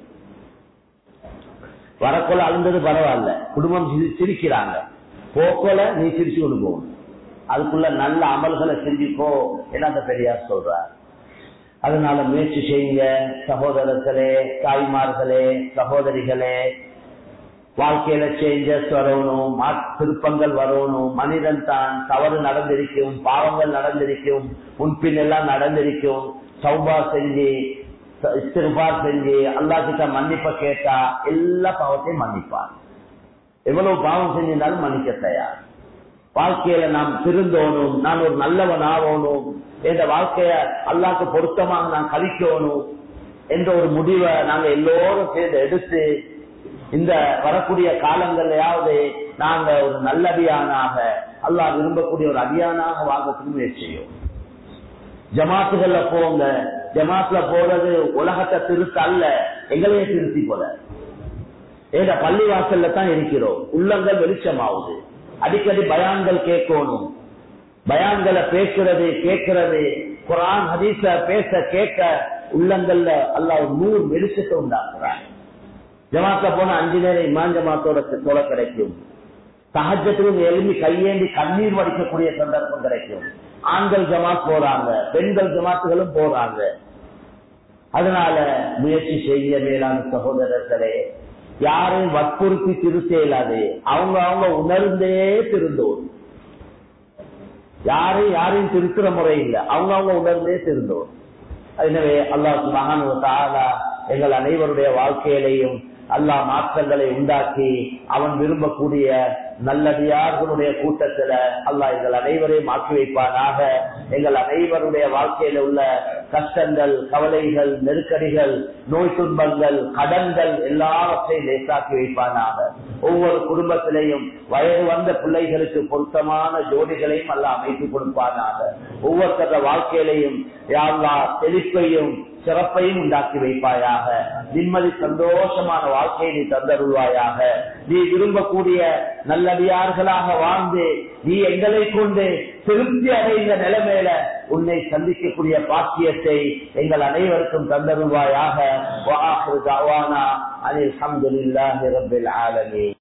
வரக்கொள்ள அழுந்தது பரவாயில்ல குடும்பம் சிரி- சிரிக்கிறாங்க போக்கோல நீ சிரிச்சு கொண்டு போகணும் அதுக்குள்ள நல்ல அமல்களை செஞ்சுக்கோ என்ன அந்த பெரியார் சொல்றார் அதனால முயற்சி செய்யுங்க சகோதரர்களே தாய்மார்களே சகோதரிகளே வாழ்க்கையில சேஞ்சஸ் வரணும் மா- திருப்பங்கள் வரணும் மனிதன் தான் தவறு நடந்திருக்கும் பாவங்கள் நடந்திருக்கும் முன்பின் எல்லாம் நடந்திருக்கும் சௌபா செஞ்சு இஸ்திருபார் செஞ்சு அல்லா கிட்ட மன்னிப்ப கேட்டா எல்லா பாவத்தையும் மன்னிப்பான் எவ்வளவு பாவம் செஞ்சிருந்தாலும் மன்னிக்க தயார் வாழ்க்கையில நாம் திருந்தோணும் நான் ஒரு நல்லவன் ஆகணும் என்ற வாழ்க்கைய அல்லாக்கு பொருத்தமாக நான் கழிக்கணும் என்ற ஒரு முடிவை நாங்க எல்லோரும் சேர்ந்து எடுத்து இந்த வரக்கூடிய காலங்கள்லயாவது நாங்க ஒரு நல்ல அடியானாக அல்லாஹ் விரும்பக்கூடிய ஒரு அடியானாக வாங்கறதுக்கு முயற்சி செய்யும் ஜமாத்துகள்ல போங்க ஜமாத்துல போறது உலகத்தை திருத்த அல்ல எங்களையே திருத்தி போல ஏத பள்ளி வாசல்ல தான் இருக்கிறோம் உள்ளங்கள் வெளிச்சமாகுது அடிக்கடி பயான்கள் கேட்கணும் பயான்களை பேசுறது கேட்கிறது குரான் ஹதீஸ பேச கேட்க உள்ளங்கள்ல அல்லாஹ் ஒரு நூறு வெளிச்சத்தை உண்டாக்குறான் ஜமாத்த போன அஞ்சு நேரம் இமான் ஜமாத்தோட தொலை கிடைக்கும் சகஜத்திலும் எழுதி கையேந்தி கண்ணீர் வடிக்கக்கூடிய சந்தர்ப்பம் கிடைக்கும் ஆண்கள் ஜமாத் போறாங்க பெண்கள் ஜமாத்துகளும் போறாங்க அதனால முயற்சி செய்ய மேலான சகோதரர்களே யாரையும் வற்புறுத்தி திருத்த இயலாது அவங்க அவங்க உணர்ந்தே திருந்தோம் யாரையும் யாரையும் திருத்துற முறை இல்லை அவங்க அவங்க உணர்ந்தே திருந்தோம் எனவே அல்லாஹ் மகான் எங்கள் அனைவருடைய வாழ்க்கையிலையும் அல்லாஹ் மாற்றங்களை உண்டாக்கி அவன் விரும்பக்கூடிய நல்லடியார்களுடைய கூட்டத்துல அல்லாஹ் எங்கள் அனைவரையும் ஆக்கி வைப்பானாக எங்கள் அனைவருடைய வாழ்க்கையில உள்ள கஷ்டங்கள் கவலைகள் நெருக்கடிகள் நோய் துன்பங்கள் கடன்கள் எல்லாவற்றையும் லேசாக்கி வைப்பானாக ஒவ்வொரு குடும்பத்திலையும் வயது வந்த பிள்ளைகளுக்கு பொருத்தமான ஜோடிகளையும் அல்ல அமைத்து கொடுப்பானாக ஒவ்வொருத்தர வாழ்க்கையிலையும் யாழ்லா செழிப்பையும் சிறப்பையும் உண்டாக்கி வைப்பாயாக நிம்மதி சந்தோஷமான வாழ்க்கையை நீ தந்தருள்வாயாக நீ விரும்பக்கூடிய நல்லடியார்களாக வாழ்ந்து நீ எங்களை கொண்டு திருப்தி அடைந்த நிலைமையில உன்னை சந்திக்கக்கூடிய பாக்கியத்தை எங்கள் அனைவருக்கும் தந்தருள்வாயாக அனில் அஹமதுல்லாஹி ரபில் ஆலமீன்